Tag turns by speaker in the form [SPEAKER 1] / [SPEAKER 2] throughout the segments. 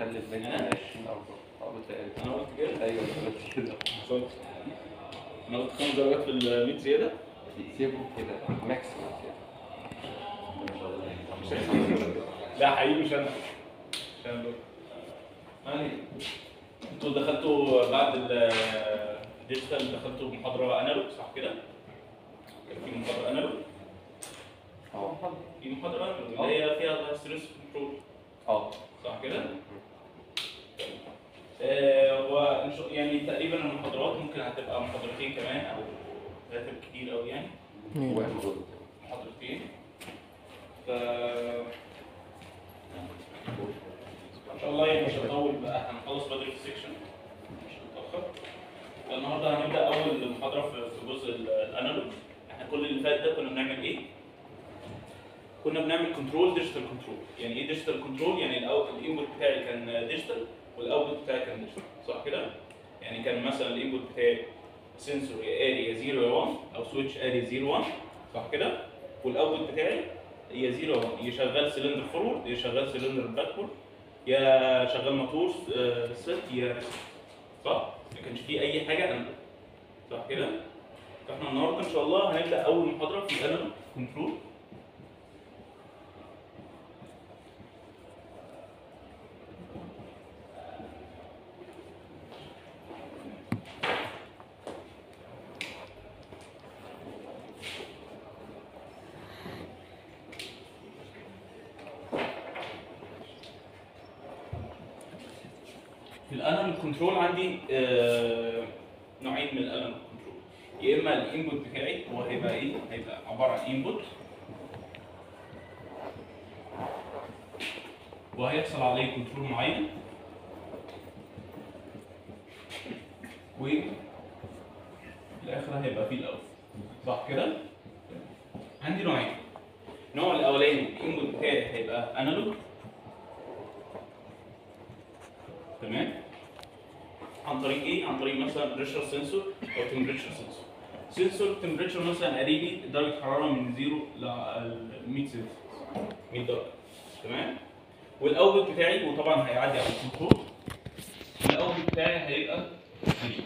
[SPEAKER 1] خلي البنك
[SPEAKER 2] أنا؟
[SPEAKER 1] 20 او او تقريبا
[SPEAKER 2] انا قلت كده
[SPEAKER 1] ايوه قلت كده
[SPEAKER 2] قلت انا قلت خمس درجات في ال 100 زياده
[SPEAKER 1] سيبه كده ماكسيمم كده
[SPEAKER 2] لا حقيقي مش انا مش انا دول يعني انتوا دخلتوا بعد الديجيتال دخلتوا محاضره انالوج صح كده؟ كان في محاضره انالوج
[SPEAKER 1] اه
[SPEAKER 2] في محاضره انالوج اللي هي فيها ستريس كنترول
[SPEAKER 1] اه
[SPEAKER 2] صح كده؟ آه، هو إن شاء- يعني تقريبا المحاضرات ممكن هتبقى محاضرتين كمان او ثلاثه كتير قوي يعني محاضرتين ف ان شاء الله يعني مش هنطول بقى هنخلص بدري في السكشن مش هنتاخر فالنهارده هنبدا اول محاضره في في جزء ال- الانالوج احنا كل اللي فات ده كنا بنعمل ايه؟ كنا بنعمل كنترول ديجيتال كنترول يعني ايه ديجيتال كنترول يعني الانبوت بتاعي كان ديجيتال والاوتبوت بتاعي كان ديجيتال صح كده؟ يعني كان مثلا الانبوت بتاعي سنسور يا اري يا 0 يا 1 او سويتش اري 0 1 صح كده؟ والاوتبوت بتاعي يا 0 يا 1 يا شغال سلندر فورورد يا شغال سلندر باكورد يا شغال موتور آه، ست يا ريست صح؟ ما كانش فيه اي حاجه انا صح كده؟ فاحنا النهارده ان شاء الله هنبدا اول محاضره في الانالوج كنترول في الانالوج كنترول عندي آه، نوعين من الانالوج كنترول يا اما الانبوت بتاعي هو هيبقى ايه؟ هيبقى عباره عن انبوت وهيحصل عليه كنترول معين و في الاخر هيبقى فيه الاوت صح كده؟ عندي نوعين النوع الاولاني الانبوت بتاعي هيبقى انالوج تمام عن طريق ايه؟ عن طريق مثلا بريشر سنسور او تمبريتشر سنسور. سنسور تمبريتشر مثلا قريبي درجه حراره من 0 ل 100 سلسيوس 100 درجه تمام؟ والاوتبوت بتاعي وطبعا هيعدي على الكنترول الاوتبوت بتاعي هيبقى ديجيتال.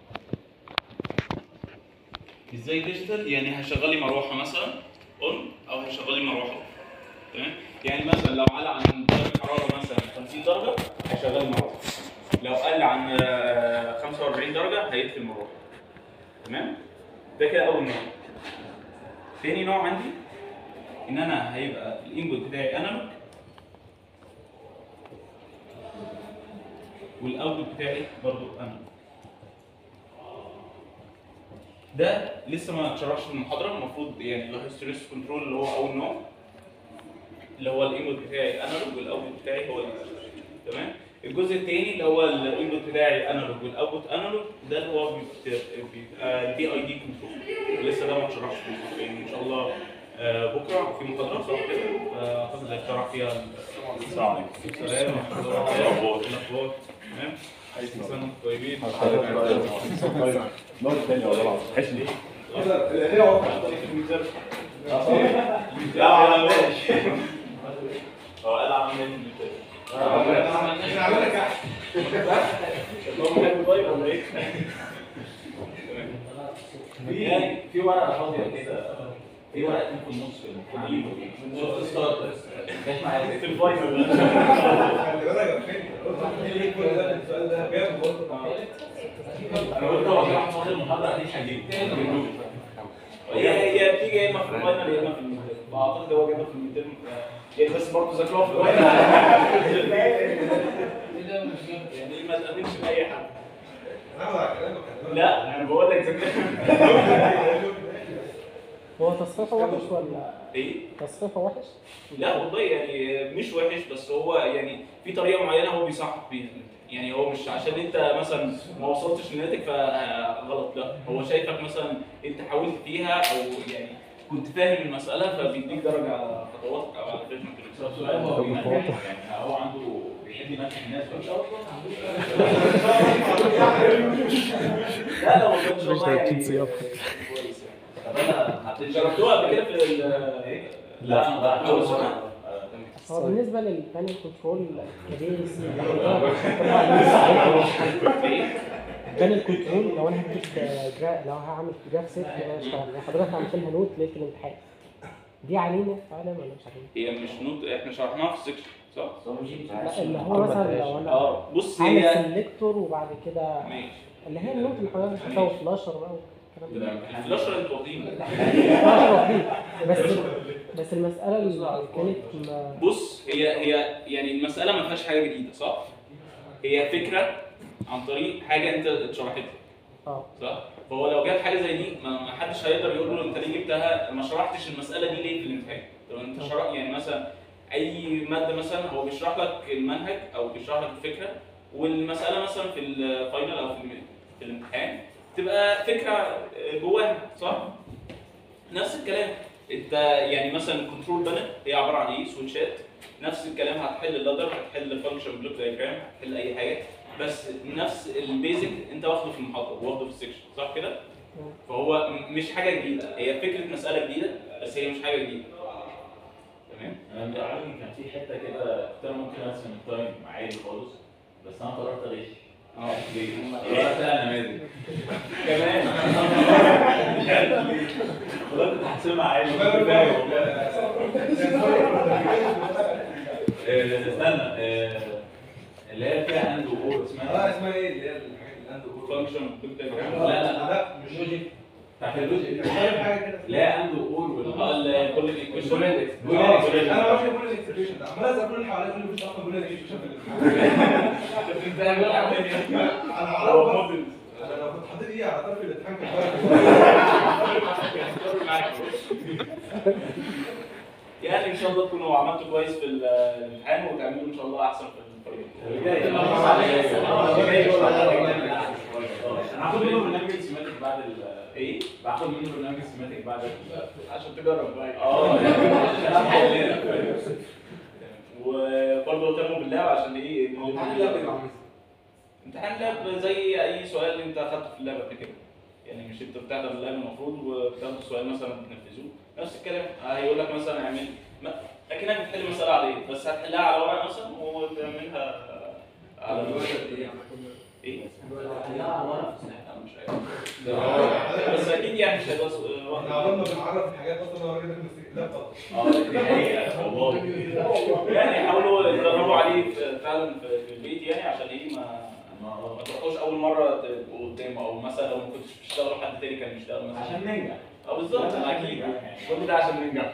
[SPEAKER 2] ازاي ديجيتال؟ يعني هشغل لي مروحه مثلا اون او هشغل لي مروحه off. تمام؟ يعني مثلا لو على عن درجه حراره مثلا 50 درجه هيشغل مروحه لو قل عن آه، 45 درجه هيطفي المروحه تمام ده كده اول نوع تاني نوع عندي ان انا هيبقى الانبوت بتاعي انالوج والاوتبوت بتاعي برضو انالوج ده لسه ما اتشرحش في المحاضره المفروض يعني اللي هو ستريس كنترول اللي هو اول نوع اللي هو الانبوت بتاعي انالوج والاوتبوت بتاعي هو الديجيتال. تمام الجزء الثاني اللي هو الانبوت بتاعي انالوج والاوتبوت انالوج ده اللي هو بيبقى- بيبقى البي اي دي كنترول لسه ده ما اتشرحش في المحاضرة. يعني ان شاء الله آه، بكره في محاضره صح كده اعتقد هيتشرح فيها السلام عليكم السلام ورحمه الله وبركاته الاخبار تمام كل سنه وانتم طيبين
[SPEAKER 3] نقطة تانية والله العظيم وحشني
[SPEAKER 2] لا على ماشي هو قال عامل اللهم حلو طيب ولا ايه؟ يعني في ورقه فاضيه كده في ورقه في النص كده في الايد شفت ستارتر مش معايا في الفاينل انا قلت هو راح فاضل المحاضره دي هجيب هي هي بتيجي يا اما في الفاينل يا اما في الميدل فاعتقد هو جابها في الميدل يعني بس برضه ذاكروها في الفاينل يعني ما تامنش باي حد لا انا بقول لك ذاكرها
[SPEAKER 4] هو تصريفه وحش ولا
[SPEAKER 2] ايه
[SPEAKER 4] تصريفه وحش؟
[SPEAKER 2] لا والله يعني مش وحش بس هو يعني في طريقه معينه هو بيصحح بيها يعني هو مش عشان انت مثلا ما وصلتش لناتج فغلط لا هو شايفك مثلا انت حاولت فيها او يعني كنت فاهم المساله فبيديك درجه على خطواتك او على فهمك
[SPEAKER 5] يعني هو عنده بيحب يمكن الناس
[SPEAKER 2] لا لا والله ان شاء
[SPEAKER 4] مش
[SPEAKER 2] الله يعني
[SPEAKER 4] تركيز سياق.
[SPEAKER 2] كويس يعني
[SPEAKER 5] طب انا هبتدي
[SPEAKER 2] جربتوها قبل كده في ال- ايه؟
[SPEAKER 5] لا لا
[SPEAKER 2] اول سنه
[SPEAKER 4] هو بالنسبه للبانل كنترول كبي سي البانل كنترول لو انا هكتب جرا... لو هعمل جراف سيت اشتغل يعني حضرتك عملت لها نوت ليله الامتحان دي علينا فعلا ولا مش علينا؟
[SPEAKER 2] هي مش نوت احنا شرحناها في السكشن صح؟
[SPEAKER 4] لا اللي هو مثلا لو انا
[SPEAKER 2] اه بص
[SPEAKER 4] عامل
[SPEAKER 2] هي
[SPEAKER 4] سيلكتور وبعد كده
[SPEAKER 2] ماشي
[SPEAKER 4] اللي هي النوت اللي حضرتك حطها فلاشر بقى والكلام ده
[SPEAKER 2] الفلاشر انت واخدينه
[SPEAKER 4] فلاشر وحيد. بس بس المساله اللي كانت ما-
[SPEAKER 2] بص هي هي يعني المسألة ما فيهاش حاجة جديدة صح؟ هي فكرة عن طريق حاجة أنت اتشرحتها
[SPEAKER 4] اه
[SPEAKER 2] صح؟ فهو لو جاب حاجة زي دي ما ما حدش هيقدر يقول له أنت ليه جبتها ما شرحتش المسألة دي ليه في الامتحان؟ طب أنت شرح يعني مثلا أي مادة مثلا هو بيشرح لك المنهج أو بيشرح لك الفكرة والمسألة مثلا في الفاينل أو في الم- في الامتحان تبقى فكرة جواها صح؟ نفس الكلام انت يعني مثلا الكنترول بانل هي عباره عن ايه سويتشات نفس الكلام هتحل اللادر هتحل فانكشن بلوك دايجرام هتحل اي حاجه بس نفس البيزك انت واخده في المحاضره واخده في السكشن صح كده؟ فهو م- مش حاجه جديده هي فكره مساله جديده بس هي مش حاجه جديده تمام؟
[SPEAKER 5] انا بيعجبني كان في حته كده كنت انا ممكن ارسم التايم عادي خالص بس انا قررت اغش
[SPEAKER 2] اه
[SPEAKER 5] ليه؟ قررت انا نماذج
[SPEAKER 2] كمان
[SPEAKER 5] قررت احسبها عادي كنت فاهم آه، استنى آه، اللي هي فيها اند وور
[SPEAKER 3] اه
[SPEAKER 5] اسمها
[SPEAKER 3] اسمها ايه اللي هي الحاجات اللي عنده
[SPEAKER 2] فانكشن بلوك دايجرام
[SPEAKER 5] لا، لا، لا.
[SPEAKER 3] لا مش لوجيك
[SPEAKER 5] بتاعت اللوجيك
[SPEAKER 3] عارف حاجه كده
[SPEAKER 5] اللي هي اند وور وال
[SPEAKER 2] كل الايكويشن
[SPEAKER 3] بولينكس
[SPEAKER 5] بولينكس.
[SPEAKER 3] انا ما بعرفش بقول الاكسبريشن ده عمال اسال كل اللي حواليا يقول لي مش اصلا بقول الاكسبريشن في الامتحان انا اعرف بس انا لو كنت حطيت ايه على طرف الامتحان كنت
[SPEAKER 2] يعني ان شاء الله تكونوا عملتوا كويس في الامتحان وتعملوا ان شاء الله احسن في الفاينل
[SPEAKER 5] انا هاخد منه برنامج السيماتيك بعد ال
[SPEAKER 2] ايه؟
[SPEAKER 5] باخد منه برنامج السيماتيك بعد ال
[SPEAKER 2] عشان تجرب بقى
[SPEAKER 5] اه
[SPEAKER 2] وبرضه اهتموا باللعب عشان ايه؟
[SPEAKER 3] امتحان اللاب يبقى عامل
[SPEAKER 2] امتحان لاب زي اي سؤال انت اخدته في اللاب قبل كده يعني مش انت بتحضر اللاب المفروض وبتاخد السؤال مثلا بتنفذوه نفس الكلام هيقول لك مثلا اعمل ما- اكنك بتحل مساله عاديه بس هتحلها على ورق مثلا وتعملها على ايه؟ لا مش عارف بس اكيد يعني مش هيبقى سؤال-
[SPEAKER 3] احنا عمالنا بنعرف الحاجات اصلا انا وريتك بس لا خالص
[SPEAKER 5] اه دي حقيقة والله
[SPEAKER 2] يعني حاولوا تدربوا عليه في- فعلا في في البيت يعني عشان ايه ما
[SPEAKER 5] ما-
[SPEAKER 2] ما تروحوش اول مره تبقوا قدام او مثلا لو ما كنتش بتشتغلوا حد تاني كان بيشتغل مثلا
[SPEAKER 5] عشان ننجح
[SPEAKER 2] اه بالظبط ما اكيد كل ده عشان ننجح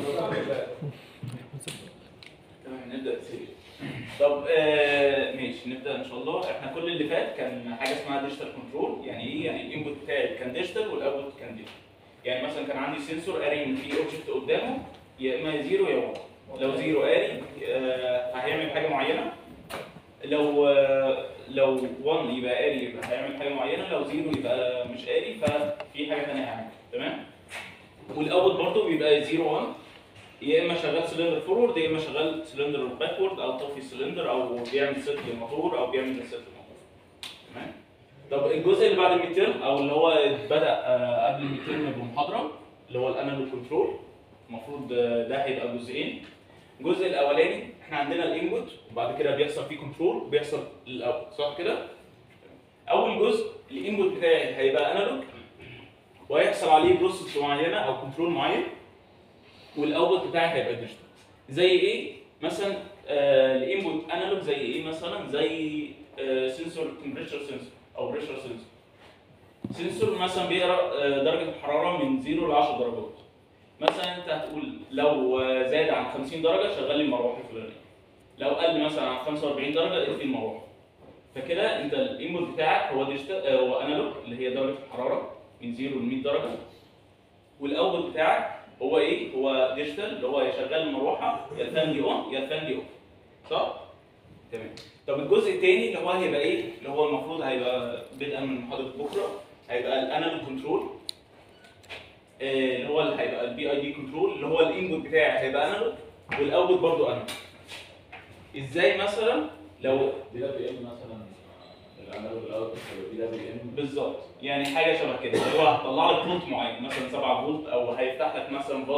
[SPEAKER 2] تمام نبدا سيري طب آه ماشي نبدا ان شاء الله احنا كل اللي فات كان حاجه اسمها ديجيتال كنترول يعني ايه يعني الانبوت بتاعي كان ديجيتال والاوتبوت كان ديجيتال يعني مثلا كان عندي سنسور قاري ان في اوبجكت قدامه يا اما زيرو يا 1 لو زيرو قاري آه هيعمل حاجه معينه لو آه لو 1 يبقى قاري يبقى هيعمل حاجه معينه لو زيرو يبقى مش قاري ففي حاجه ثانيه هيعملها تمام والاوت برضه بيبقى 0 1 يا اما شغال سلندر فورورد يا اما شغال سلندر باكورد او طافي سلندر او بيعمل ست للموتور او بيعمل ست للموتور تمام طب الجزء اللي بعد الميد تيرم او اللي هو بدا آه، قبل الميد تيرم بمحاضره اللي هو الانالوج كنترول المفروض آه، ده هيبقى جزئين الجزء الاولاني احنا عندنا الانبوت وبعد كده بيحصل فيه كنترول وبيحصل الاوت صح كده اول جزء الانبوت بتاعي هيبقى انالوج وهيحصل عليه بروسيس معينه او كنترول معين والاوتبوت بتاعي هيبقى ديجيتال زي ايه مثلا آه الانبوت انالوج زي ايه مثلا زي سنسور تمبريتشر سنسور او بريشر سنسور سنسور مثلا بيقرا آه، درجه الحراره من 0 ل 10 درجات مثلا انت هتقول لو آه، زاد عن 50 درجه شغل لي المروحه الفلانيه لو قل مثلا عن 45 درجه اقفل المروحه فكده انت الانبوت بتاعك هو ديجيتال آه، هو انالوج اللي هي درجه الحراره من 0 ل 100 درجه والاوتبوت بتاعك هو ايه؟ هو ديجيتال اللي هو يشغل المروحه يا الفان دي اون يا الفان دي اوف صح؟ تمام طب الجزء الثاني اللي هو هيبقى ايه؟ اللي هو المفروض هيبقى بدءا من محاضره بكره هيبقى الانالوج كنترول آه، اللي هو اللي هيبقى البي اي دي كنترول اللي هو الانبوت بتاعي هيبقى انالوج والاوتبوت برضه انالوج ازاي مثلا لو
[SPEAKER 5] دي ده بي ام مثلا الانالوج الاوت دي ده بي ام
[SPEAKER 2] بالظبط يعني حاجه شبه كده اللي هو هتطلع لك فولت معين مثلا 7 فولت او هيفتح لك مثلا فولت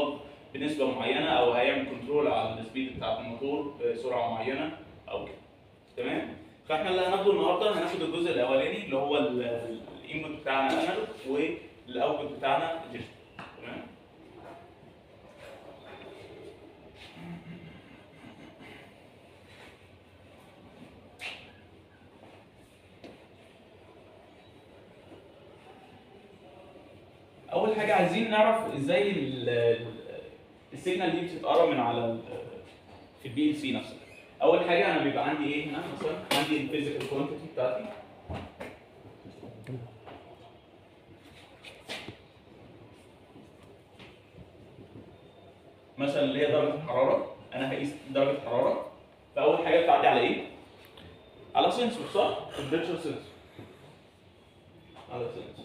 [SPEAKER 2] بنسبه معينه او هيعمل كنترول على السبيد بتاعت الموتور بسرعه معينه او كده تمام فاحنا اللي هناخده النهارده هناخد الجزء الاولاني اللي هو الانبوت بتاعنا انالوج والاوتبوت بتاعنا ديجيتال تمام اول حاجه عايزين نعرف ازاي ال- ال- السيجنال دي بتتقرا من على ال- في البي ال سي نفسها اول حاجه انا بيبقى عندي ايه هنا مثلا عندي الفيزيكال كوانتيتي بتاعتي مثلا اللي هي درجه الحراره انا هقيس درجه الحراره فاول حاجه بتعدي على ايه على سنسور صح تمبريتشر سنسور على سنسور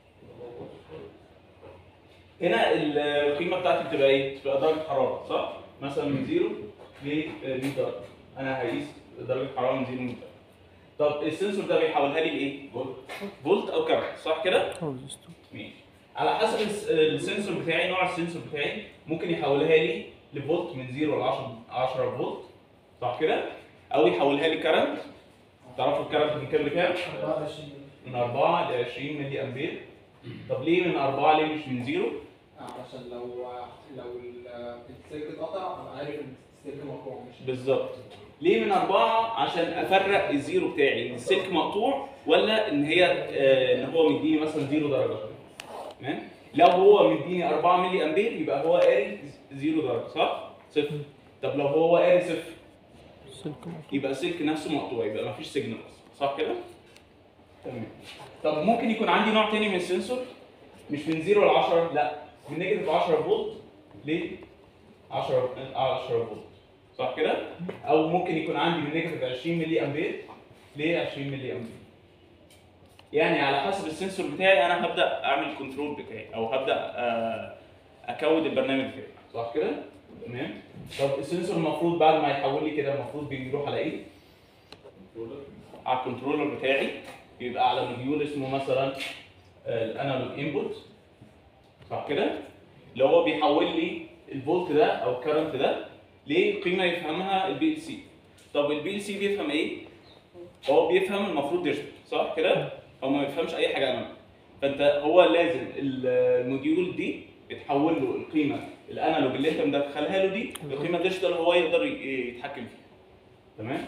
[SPEAKER 2] هنا القيمه بتاعتي بتبقى ايه؟ بتبقى درجه حراره صح؟ مثلا من 0 ل 100 درجه انا هقيس درجه حراره من 0 ل 100 درجه طب السنسور ده بيحولها لي لايه؟ فولت فولت او كارت صح كده؟ ماشي على حسب الس- السنسور بتاعي نوع السنسور بتاعي ممكن يحولها لي لفولت من 0 ل 10 10 فولت صح كده؟ او يحولها لي كارنت تعرفوا الكارنت من كام لكام؟
[SPEAKER 6] 24
[SPEAKER 2] من 4 ل 20 ملي امبير طب ليه من 4 ليه مش من 0؟
[SPEAKER 6] عشان لو لو ال- السلك اتقطع ابقى عارف ان السلك مقطوع مش
[SPEAKER 2] بالظبط ليه من أربعة عشان أفرق الزيرو بتاعي إن السلك مقطوع ولا إن هي آه إن هو مديني مثلا زيرو درجة تمام لو هو مديني 4 ملي أمبير يبقى هو قاري زيرو درجة صح؟ صفر طب لو هو قاري صفر يبقى السلك نفسه مقطوع يبقى مفيش سيجنال أصلا صح كده؟ تمام طب ممكن يكون عندي نوع تاني من السنسور مش من 0 ل 10 لا من نيجاتيف 10 فولت ل 10 10 فولت صح كده؟ او ممكن يكون عندي من نيجاتيف 20 ملي امبير ل 20 ملي امبير يعني على حسب السنسور بتاعي انا هبدا اعمل كنترول بتاعي او هبدا آه، اكود البرنامج بتاعي صح كده؟ تمام طب السنسور المفروض بعد ما يحول لي كده المفروض بيروح على ايه؟ على الكنترولر بتاعي بيبقى على موديول اسمه مثلا الانالوج انبوت صح كده؟ اللي هو بيحول لي الفولت ده او الكرنت ده لقيمه يفهمها البي ال سي طب البي ال سي بيفهم ايه؟ هو بيفهم المفروض ديجيتال صح كده؟ هو ما بيفهمش اي حاجه انالوج فانت هو لازم الموديول دي بتحول له القيمه الانالوج اللي انت مدخلها له دي القيمه ديجيتال هو يقدر ي- يتحكم فيها تمام؟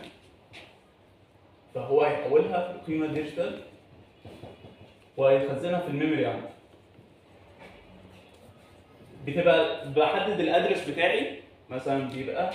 [SPEAKER 2] فهو هيحولها في قيمه ديجيتال وهيخزنها في الميموري عنده بتبقى بحدد الادرس بتاعي مثلا بيبقى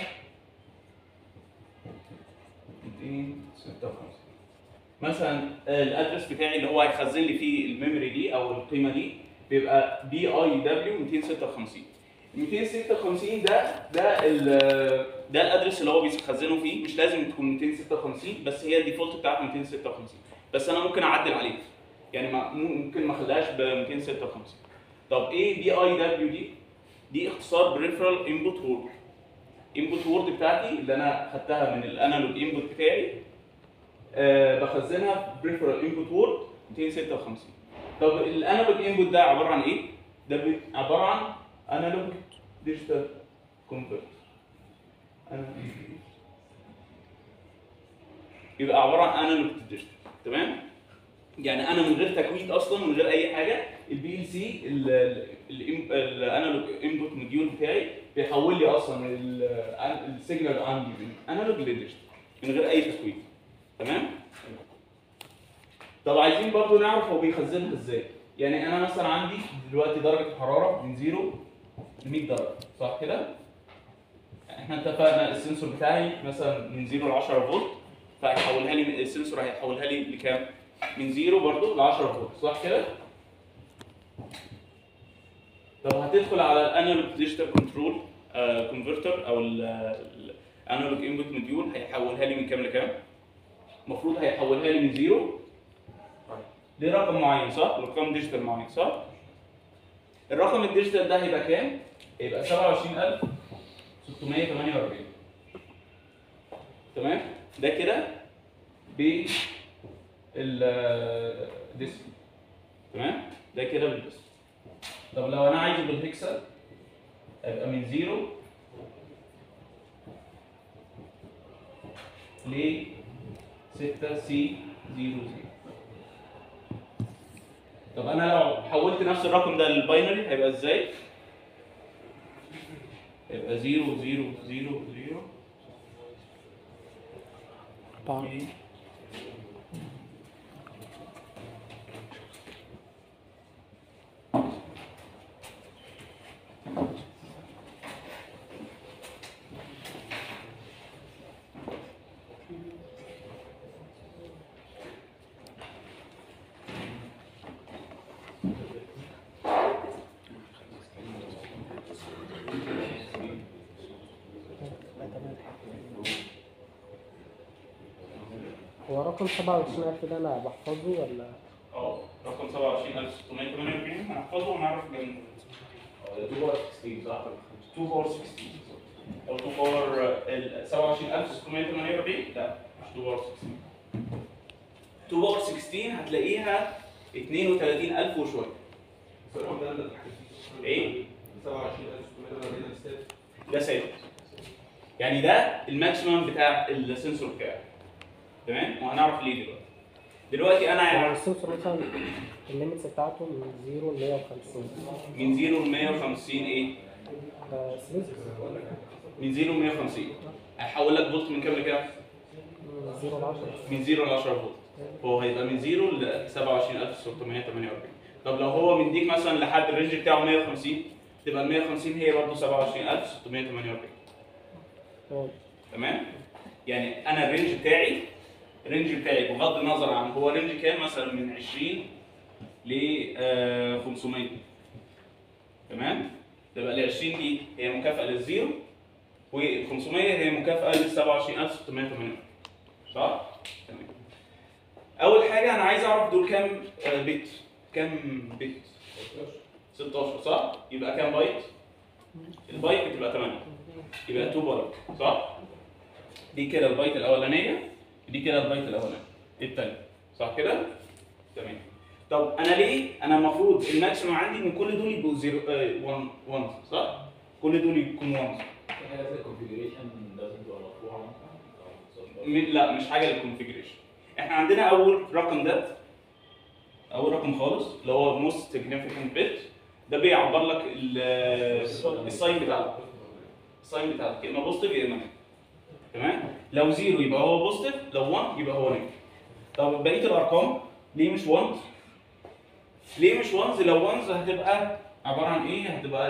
[SPEAKER 2] 256 مثلا الادرس بتاعي اللي هو هيخزن لي فيه الميموري دي او القيمه دي بيبقى بي اي دبليو 256 256 ده ده ال ده الادرس اللي هو بيخزنه فيه مش لازم تكون 256 بس هي الديفولت بتاعته 256 بس انا ممكن اعدل عليه يعني ما- ممكن ما اخليهاش ب 256 طب ايه بي اي دبليو دي؟ دي اختصار بريفرال انبوت وورد انبوت وورد بتاعتي اللي انا خدتها من الانالوج انبوت بتاعي أه بخزنها في بريفرال انبوت وورد 256 طب الانالوج انبوت ده عباره عن ايه؟ ده بي- عباره عن انالوج ديجيتال كونفرتر يبقى عباره عن انالوج ديجيتال تمام؟ يعني انا من غير تكويد اصلا من غير اي حاجه البي ال سي الانالوج انبوت موديول بتاعي بيحول لي اصلا ال- السيجنال عندي من انالوج لديجيتال من غير اي تكويد تمام طب عايزين برضو نعرف هو بيخزنها ازاي يعني انا مثلا عندي دلوقتي درجه الحراره من 0 ل 100 درجه صح كده احنا اتفقنا السنسور بتاعي مثلا من 0 ل 10 فولت فهيحولها لي السنسور هيحولها لي لكام من 0 برضو ل 10 فولت صح كده طب هتدخل على الانالوج ديجيتال كنترول كونفرتر او الانالوج انبوت موديول هيحولها لي من كام لكام المفروض هيحولها لي من 0 لرقم معين صح رقم ديجيتال معين صح الرقم الديجيتال ده هيبقى كام هيبقى 27648 تمام ده كده ب الديسك تمام ده كده بالديسك طب لو انا عايزه بالهكسا هيبقى من زيرو ل 6 سي 0 0 طب انا لو حولت نفس الرقم ده للباينري هيبقى ازاي؟ هيبقى 0 0 0 0
[SPEAKER 4] أربعة هو رقم 27000 ده أنا بحفظه ولا
[SPEAKER 2] اه رقم 27648 هنحفظه ونعرف جنبه
[SPEAKER 5] هو ده 2 باور 16 صح؟
[SPEAKER 2] 2 باور 16 او 2 باور ال 27648 لا مش 2 باور 16 2 باور 16 هتلاقيها 32000 وشويه
[SPEAKER 3] الرقم ده اللي
[SPEAKER 2] ايه
[SPEAKER 3] 27640 ستيب
[SPEAKER 2] ده ثابت يعني ده الماكسيمم بتاع السنسور بتاعي تمام وهنعرف ليه دلوقتي دلوقتي انا
[SPEAKER 4] هو
[SPEAKER 2] عارف
[SPEAKER 4] السنسور مثلا الليميتس بتاعته من 0 ل 150
[SPEAKER 2] من 0 ل 150 ايه
[SPEAKER 4] ده سليس
[SPEAKER 2] من 0 ل 150 هيحول لك فولت من كام لكام
[SPEAKER 4] من 0 ل 10
[SPEAKER 2] من 0 ل 10 فولت هو هيبقى من 0 ل 27648 طب لو هو مديك مثلا لحد الرينج بتاعه 150 تبقى ال 150 هي برضه 27648
[SPEAKER 4] تمام.
[SPEAKER 2] تمام يعني انا الرينج بتاعي الرينج بتاعي بغض النظر عن هو رينج كام مثلا من 20 ل 500 تمام تبقى ال 20 دي هي مكافاه للزيرو وال 500 هي مكافاه لل 27648 صح؟ تمام اول حاجه انا عايز اعرف دول كام آه، بت كام بت 16 صح؟ يبقى كام بايت؟ البايت بتبقى 8 يبقى 2 بايت صح؟ دي كده البايت الاولانيه دي كده البايت الاولاني الثانيه صح كده؟ تمام طب انا ليه؟ انا المفروض الماكسيمم عندي ان كل دول يبقوا 0 1 1 صح؟ كل دول يكونوا 1
[SPEAKER 5] في حاجه زي الكونفيجريشن لازم تبقى مرفوعه مثلا أو
[SPEAKER 2] م- لا مش حاجه للكونفيجريشن احنا عندنا اول رقم ده اول رقم خالص اللي هو موست سيجنيفيكانت بت ده بيعبر لك ال- الساين بتاع الساين بتاع الكلمه بوزيتيف يا اما نيجاتيف. تمام لو زيرو يبقى هو بوزيتيف لو 1 يبقى هو نيجاتيف طب بقيه الارقام ليه مش 1 ليه مش 1 لو 1 هتبقى عباره عن ايه هتبقى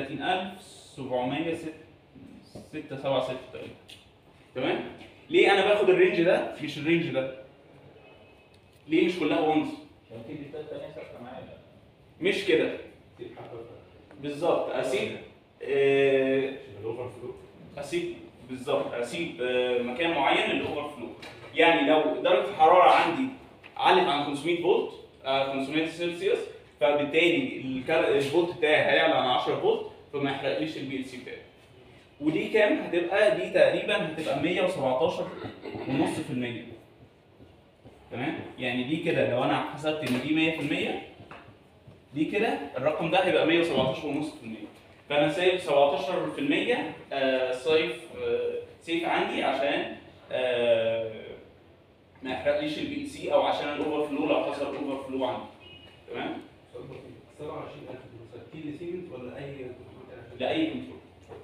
[SPEAKER 2] 32776 تقريبا تمام ليه انا باخد الرينج ده مش الرينج ده ليه مش كلها 1
[SPEAKER 5] كان في بيتات تانية ثابته معايا
[SPEAKER 2] مش كده بالظبط اسيب آه،
[SPEAKER 5] الاوفر فلو
[SPEAKER 2] اسيب بالظبط اسيب آه، مكان معين للاوفر فلو يعني لو درجه الحراره عندي علت عن 500 فولت آه، 500 سلسيوس فبالتالي الكر- الفولت بتاعي هيعلى عن 10 فولت فما يحرقليش البي ال سي بتاعي ودي كام هتبقى دي تقريبا هتبقى 117 ونص في المية تمام يعني دي كده لو انا حسبت ان دي 100% دي كده الرقم ده هيبقى 117 ونص في المية فانا سايب 17% آه، صيف آه، سيف عندي عشان آه، ما يحرقليش البي سي او عشان الاوفر فلو لو حصل اوفر فلو عندي تمام
[SPEAKER 3] 27000 كيلو سيمنت ولا اي
[SPEAKER 2] لاي كنترول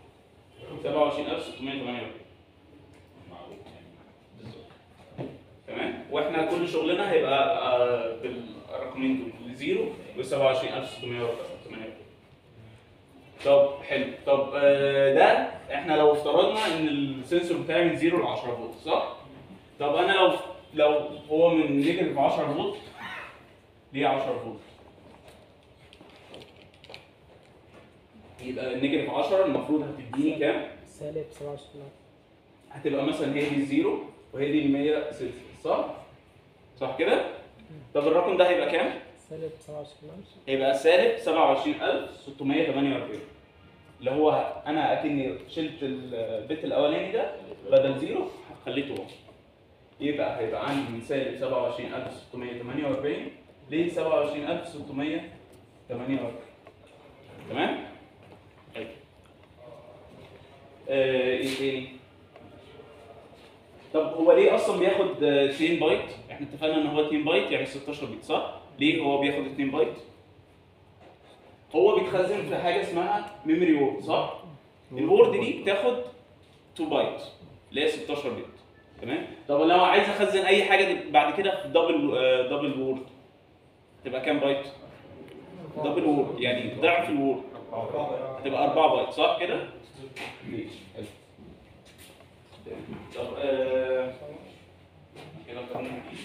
[SPEAKER 2] 27648
[SPEAKER 5] معروف يعني
[SPEAKER 2] بالظبط تمام واحنا كل شغلنا هيبقى آه، بالرقمين دول زيرو و 27648 طب حلو طب آه، ده احنا لو افترضنا ان السنسور بتاعي من 0 ل 10 فولت صح؟ طب انا لو لو هو من نيجاتيف 10 فولت ليه 10 فولت؟ يبقى النيجاتيف 10 المفروض هتديني كام؟
[SPEAKER 4] سالب 27
[SPEAKER 2] هتبقى مثلا هي دي الزيرو وهي دي ال 100 سلسيوس صح؟ صح كده؟ طب الرقم ده هيبقى كام؟
[SPEAKER 4] سالب 27
[SPEAKER 2] هيبقى سالب 27648 اللي هو انا اكني شلت البت الاولاني ده بدل زيرو خليته 1 يبقى هيبقى عندي من سالب 27648 ل 27648 تمام؟ طيب آه، ايه تاني طب هو ليه اصلا بياخد آه، 2 بايت احنا اتفقنا ان هو 2 بايت يعني 16 بت صح ليه هو بياخد 2 بايت هو بيتخزن في حاجه اسمها ميموري وورد صح الوورد دي بتاخد 2 بايت اللي هي 16 بت تمام طب لو عايز اخزن اي حاجه دي بعد كده في دبل آه، دبل وورد تبقى كام بايت دبل وورد يعني ضعف الوورد هتبقى 4 بايت صح كده ماشي حلو. طب آه، كده قانون جديد.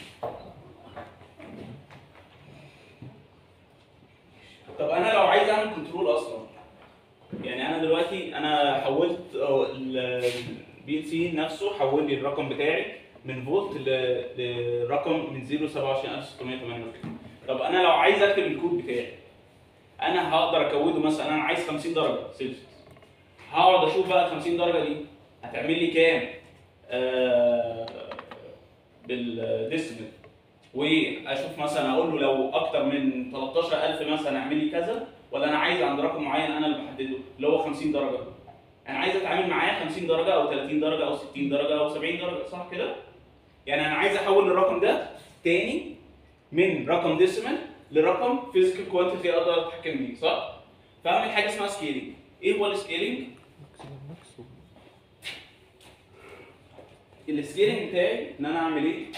[SPEAKER 2] طب انا لو عايز اعمل كنترول اصلا يعني انا دلوقتي انا حولت البي ال سي نفسه حول لي الرقم بتاعي من فولت ل- لرقم من 0 27688 طب انا لو عايز اكتب الكود بتاعي انا هقدر اكوده مثلا انا عايز 50 درجه سيلسيوس هقعد اشوف بقى ال 50 درجه دي هتعمل لي كام آه بالديسبل واشوف مثلا اقول له لو اكتر من 13000 مثلا اعمل لي كذا ولا انا عايز عند رقم معين انا اللي بحدده اللي هو 50 درجه انا عايز اتعامل معاه 50 درجه او 30 درجه او 60 درجه او 70 درجه صح كده يعني انا عايز احول الرقم ده تاني من رقم ديسيمال لرقم فيزيكال كوانتيتي اقدر اتحكم بيه صح فاعمل حاجه اسمها سكيلينج ايه هو السكيلينج السكيلينج بتاعي ان انا اعمل ايه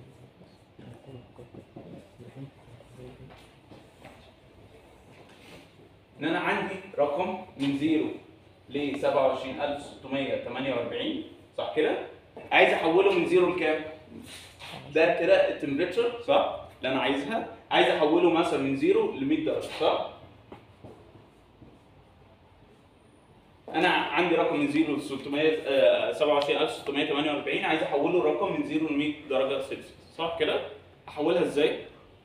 [SPEAKER 2] ان انا عندي رقم من 0 ل 27648 صح كده؟ عايز احوله من 0 لكام؟ ده كده التمبريتشر صح؟ اللي انا عايزها عايز احوله مثلا من 0 ل 100 درجه صح؟ انا عندي رقم من 0 ل 27648 عايز احوله رقم من 0 ل 100 درجه سلسيوس صح كده؟ احولها ازاي؟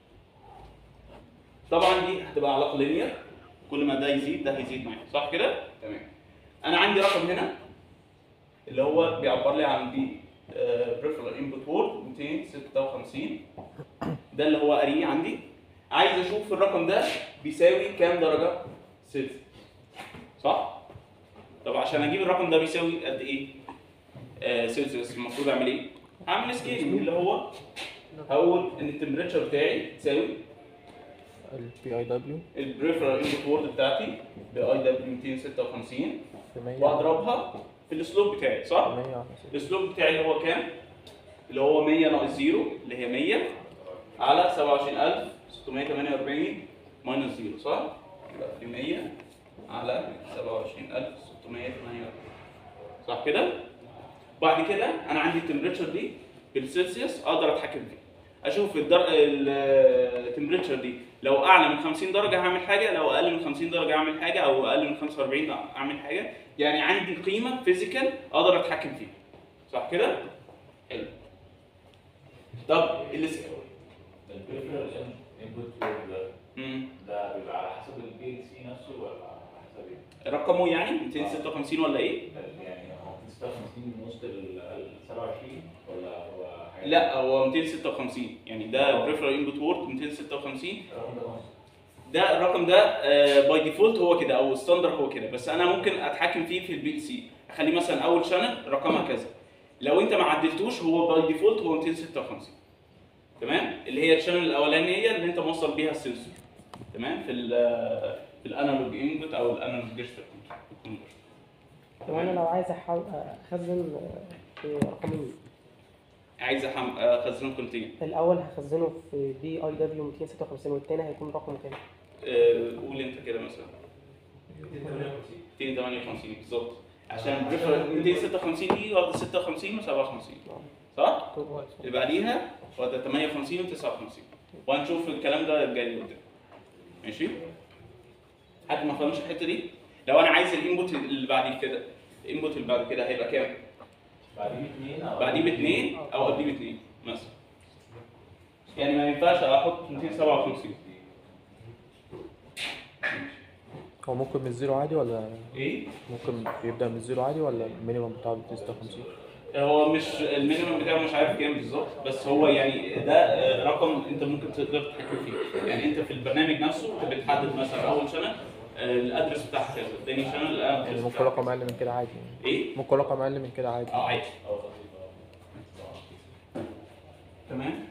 [SPEAKER 2] طبعا دي هتبقى علاقه لينير كل ما ده يزيد ده هيزيد معايا صح كده؟ تمام انا عندي رقم هنا اللي هو بيعبر لي عن دي بريفرال انبوت وورد 256 ده اللي هو قاريه عندي عايز اشوف الرقم ده بيساوي كام درجه سيلسيوس صح؟ طب عشان اجيب الرقم ده بيساوي قد ايه؟ آه سيلسيوس المفروض اعمل ايه؟ هعمل سكيلنج اللي هو هقول ان التمبريتشر بتاعي تساوي
[SPEAKER 7] البي اي دبليو
[SPEAKER 2] البريفرال انبوت وورد بتاعتي باي دبليو 256
[SPEAKER 7] في 100
[SPEAKER 2] واضربها في الاسلوب بتاعي صح؟
[SPEAKER 7] 100 على ستة.
[SPEAKER 2] الاسلوب بتاعي اللي هو كام؟ اللي هو 100 ناقص 0 اللي هي 100 على 27648 ماينس 0 صح؟ يبقى في 100 على 27648 صح كده؟ بعد كده انا عندي التمبريتشر دي بالسلسيوس اقدر اتحكم فيها اشوف الدر... التمبريتشر دي لو اعلى من 50 درجه هعمل حاجه لو اقل من 50 درجه اعمل حاجه او اقل من 45 اعمل حاجه يعني عندي قيمه فيزيكال اقدر اتحكم فيها صح كده حلو طب الس...
[SPEAKER 5] البريفرال انبوت ده
[SPEAKER 2] مم.
[SPEAKER 5] ده بيبقى على حسب البي ال سي نفسه ولا على حسب ايه؟
[SPEAKER 2] رقمه يعني 256 ولا ايه
[SPEAKER 5] يعني هو 56 من وسط ال 27 ولا هو حاجه
[SPEAKER 2] لا هو 256 يعني ده بريفرال انبوت وورد 256
[SPEAKER 5] الرقم ده خمسة.
[SPEAKER 2] ده الرقم ده باي ديفولت هو كده او ستاندر هو كده بس انا ممكن اتحكم فيه في البي سي اخليه مثلا اول شانل رقمها كذا لو انت ما عدلتوش هو باي ديفولت هو 256 تمام اللي هي الشانل الاولانيه اللي انت موصل بيها السنسور تمام في ال في الانالوج انبوت او الانالوج ديجيتال
[SPEAKER 4] طب انا لو عايز أحو- اخزن في رقمين
[SPEAKER 2] عايز أحم- اخزنهم كونتين
[SPEAKER 4] الاول هخزنه في بي اي دبليو 256 والتاني هيكون رقم كام؟
[SPEAKER 2] قول انت كده مثلا 258 بالظبط عشان بريفر 256 دي واخده 56 و57 صح؟ اللي بعديها واخده 58 و59 وهنشوف الكلام ده جاي قدام ماشي؟ حد ما فهمش الحته دي؟ لو انا عايز الانبوت اللي بعد كده الانبوت اللي بعد كده هيبقى كام؟
[SPEAKER 5] بعديه باثنين او
[SPEAKER 2] بعديه باثنين او قبليه باثنين مثلا يعني ما ينفعش احط 257
[SPEAKER 7] هو ممكن من الزيرو عادي ولا
[SPEAKER 2] ايه؟
[SPEAKER 7] ممكن يبدأ من الزيرو عادي ولا المينيمم بتاعه 256
[SPEAKER 2] هو مش المينيمم بتاعه مش عارف كام بالظبط بس هو يعني ده آه، رقم انت ممكن تقدر تتحكم فيه يعني انت في البرنامج نفسه بتحدد مثلا اول سنه آه، الادرس بتاعها كذا اداني شانل
[SPEAKER 7] يعني
[SPEAKER 2] الادرس
[SPEAKER 7] ممكن رقم اقل من كده عادي يعني.
[SPEAKER 2] ايه؟
[SPEAKER 7] ممكن رقم اقل من كده عادي
[SPEAKER 2] اه عادي
[SPEAKER 5] اه لطيف اه
[SPEAKER 2] تمام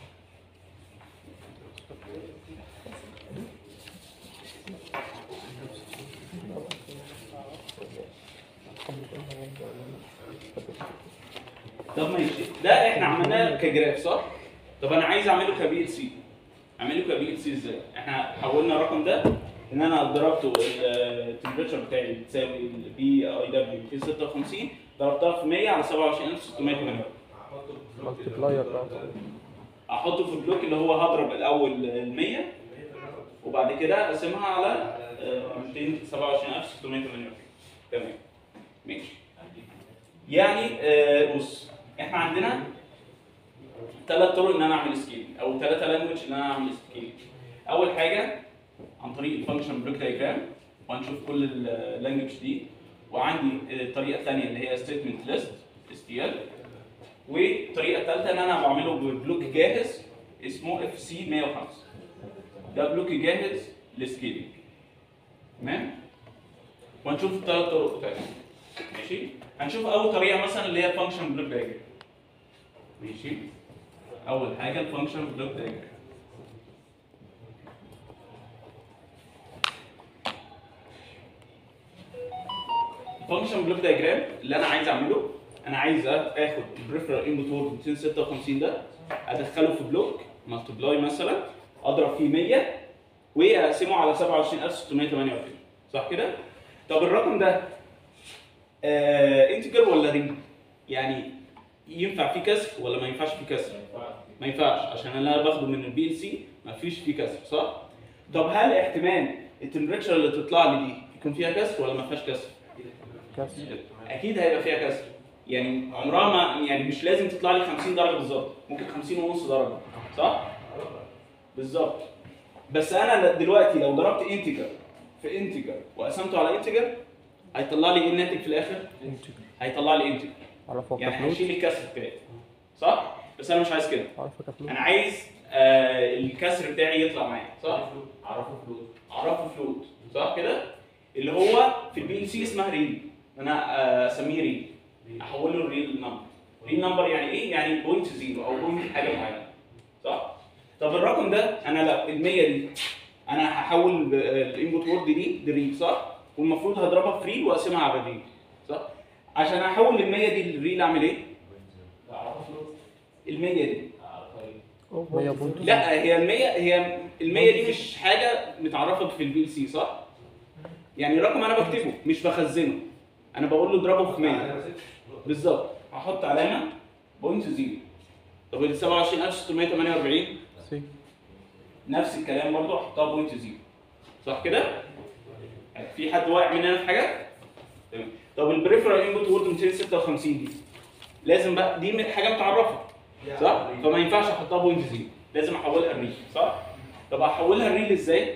[SPEAKER 2] طب ماشي ده احنا عملناه كجراف صح؟ طب انا عايز اعمله كبي ال سي اعمله كبي ال سي ازاي؟ احنا حولنا الرقم ده ان انا ضربته التمبريتشر بتاعي بتساوي البي اي دبليو 256 ضربتها في 100 على 27608
[SPEAKER 7] مالتيبلاير بقى
[SPEAKER 2] احطه في البلوك اللي هو هضرب الاول ال 100 وبعد كده اقسمها على آه، 227648 تمام ماشي يعني آه، بص احنا عندنا ثلاث طرق ان انا اعمل سكيل او ثلاثه لانجوج ان انا اعمل سكيل اول حاجه عن طريق الفانكشن بلوك دايجرام وهنشوف كل اللانجوج دي وعندي آه، الطريقه الثانيه اللي هي ستيتمنت ليست اس تي ال والطريقه الثالثه ان انا بعمله ببلوك جاهز اسمه اف سي 105 ده بلوك جاهز للسكيلينج تمام وهنشوف الثلاث طرق بتاعتهم ماشي هنشوف اول طريقه مثلا اللي هي فانكشن بلوك دايجرام ماشي اول حاجه الفانكشن بلوك دايجرام الفانكشن بلوك دايجرام اللي انا عايز اعمله انا عايز اخد البريفرال انبوت وورد 256 ده ادخله في بلوك مالتبلاي مثلا اضرب فيه 100 واقسمه على 27648 صح كده؟ طب الرقم ده آه انتجر ولا رينج؟ يعني ينفع فيه كسر ولا ما ينفعش فيه كسر؟ ما ينفعش عشان انا باخده من البي ال سي ما فيش فيه كسر صح؟ طب هل احتمال التمبريتشر اللي تطلع لي دي يكون فيها كسر ولا ما فيهاش كسر؟
[SPEAKER 7] كاس
[SPEAKER 2] اكيد هيبقى فيها كسر يعني عمرها ما يعني مش لازم تطلع لي 50 درجه بالظبط ممكن 50 ونص درجه صح بالظبط بس انا دلوقتي لو ضربت انتجر في انتجر وقسمته على انتجر هيطلع لي ايه الناتج في الاخر هيطلع لي انتجر
[SPEAKER 7] اعرفه
[SPEAKER 2] يعني
[SPEAKER 7] كفلوس
[SPEAKER 2] هيشيل الكسر بتاعي صح بس انا مش عايز كده
[SPEAKER 7] اعرفه كفلوس
[SPEAKER 2] انا عايز آه الكسر بتاعي يطلع معايا صح
[SPEAKER 5] عرفوا فلوس
[SPEAKER 2] اعرفه فلوت صح كده اللي هو في البي ال سي اسمها ريل انا آه، اسميه ريل احوله لريل نمبر ريل نمبر يعني ايه يعني بوينت زيرو او بوينت حاجه معينه صح طب الرقم ده انا لا ال 100 دي انا هحول الانبوت وورد دي لريل صح والمفروض هضربها في ريل واقسمها على الريل صح عشان احول ال 100 دي للريل اعمل ايه
[SPEAKER 5] عرفوا فلوس
[SPEAKER 2] ال 100 دي
[SPEAKER 5] عرفوا ايه
[SPEAKER 7] 100 بونت
[SPEAKER 2] لا هي ال 100 هي ال 100 دي مش حاجه متعرفه في البي ال سي صح؟ يعني رقم انا بكتبه مش بخزنه انا بقول له اضربه في 100 بالظبط هحط علامه بوينت زيرو طب ال 27648
[SPEAKER 7] سي
[SPEAKER 2] نفس الكلام برضه احطها بوينت زيرو صح كده؟ في حد واقع مننا في حاجه؟ تمام طب البريفرال انبوت وورد 256 دي لازم بقى دي حاجه متعرفه صح؟ فما ينفعش احطها بوينت زيرو لازم احولها الريل صح؟ طب احولها الريل ازاي؟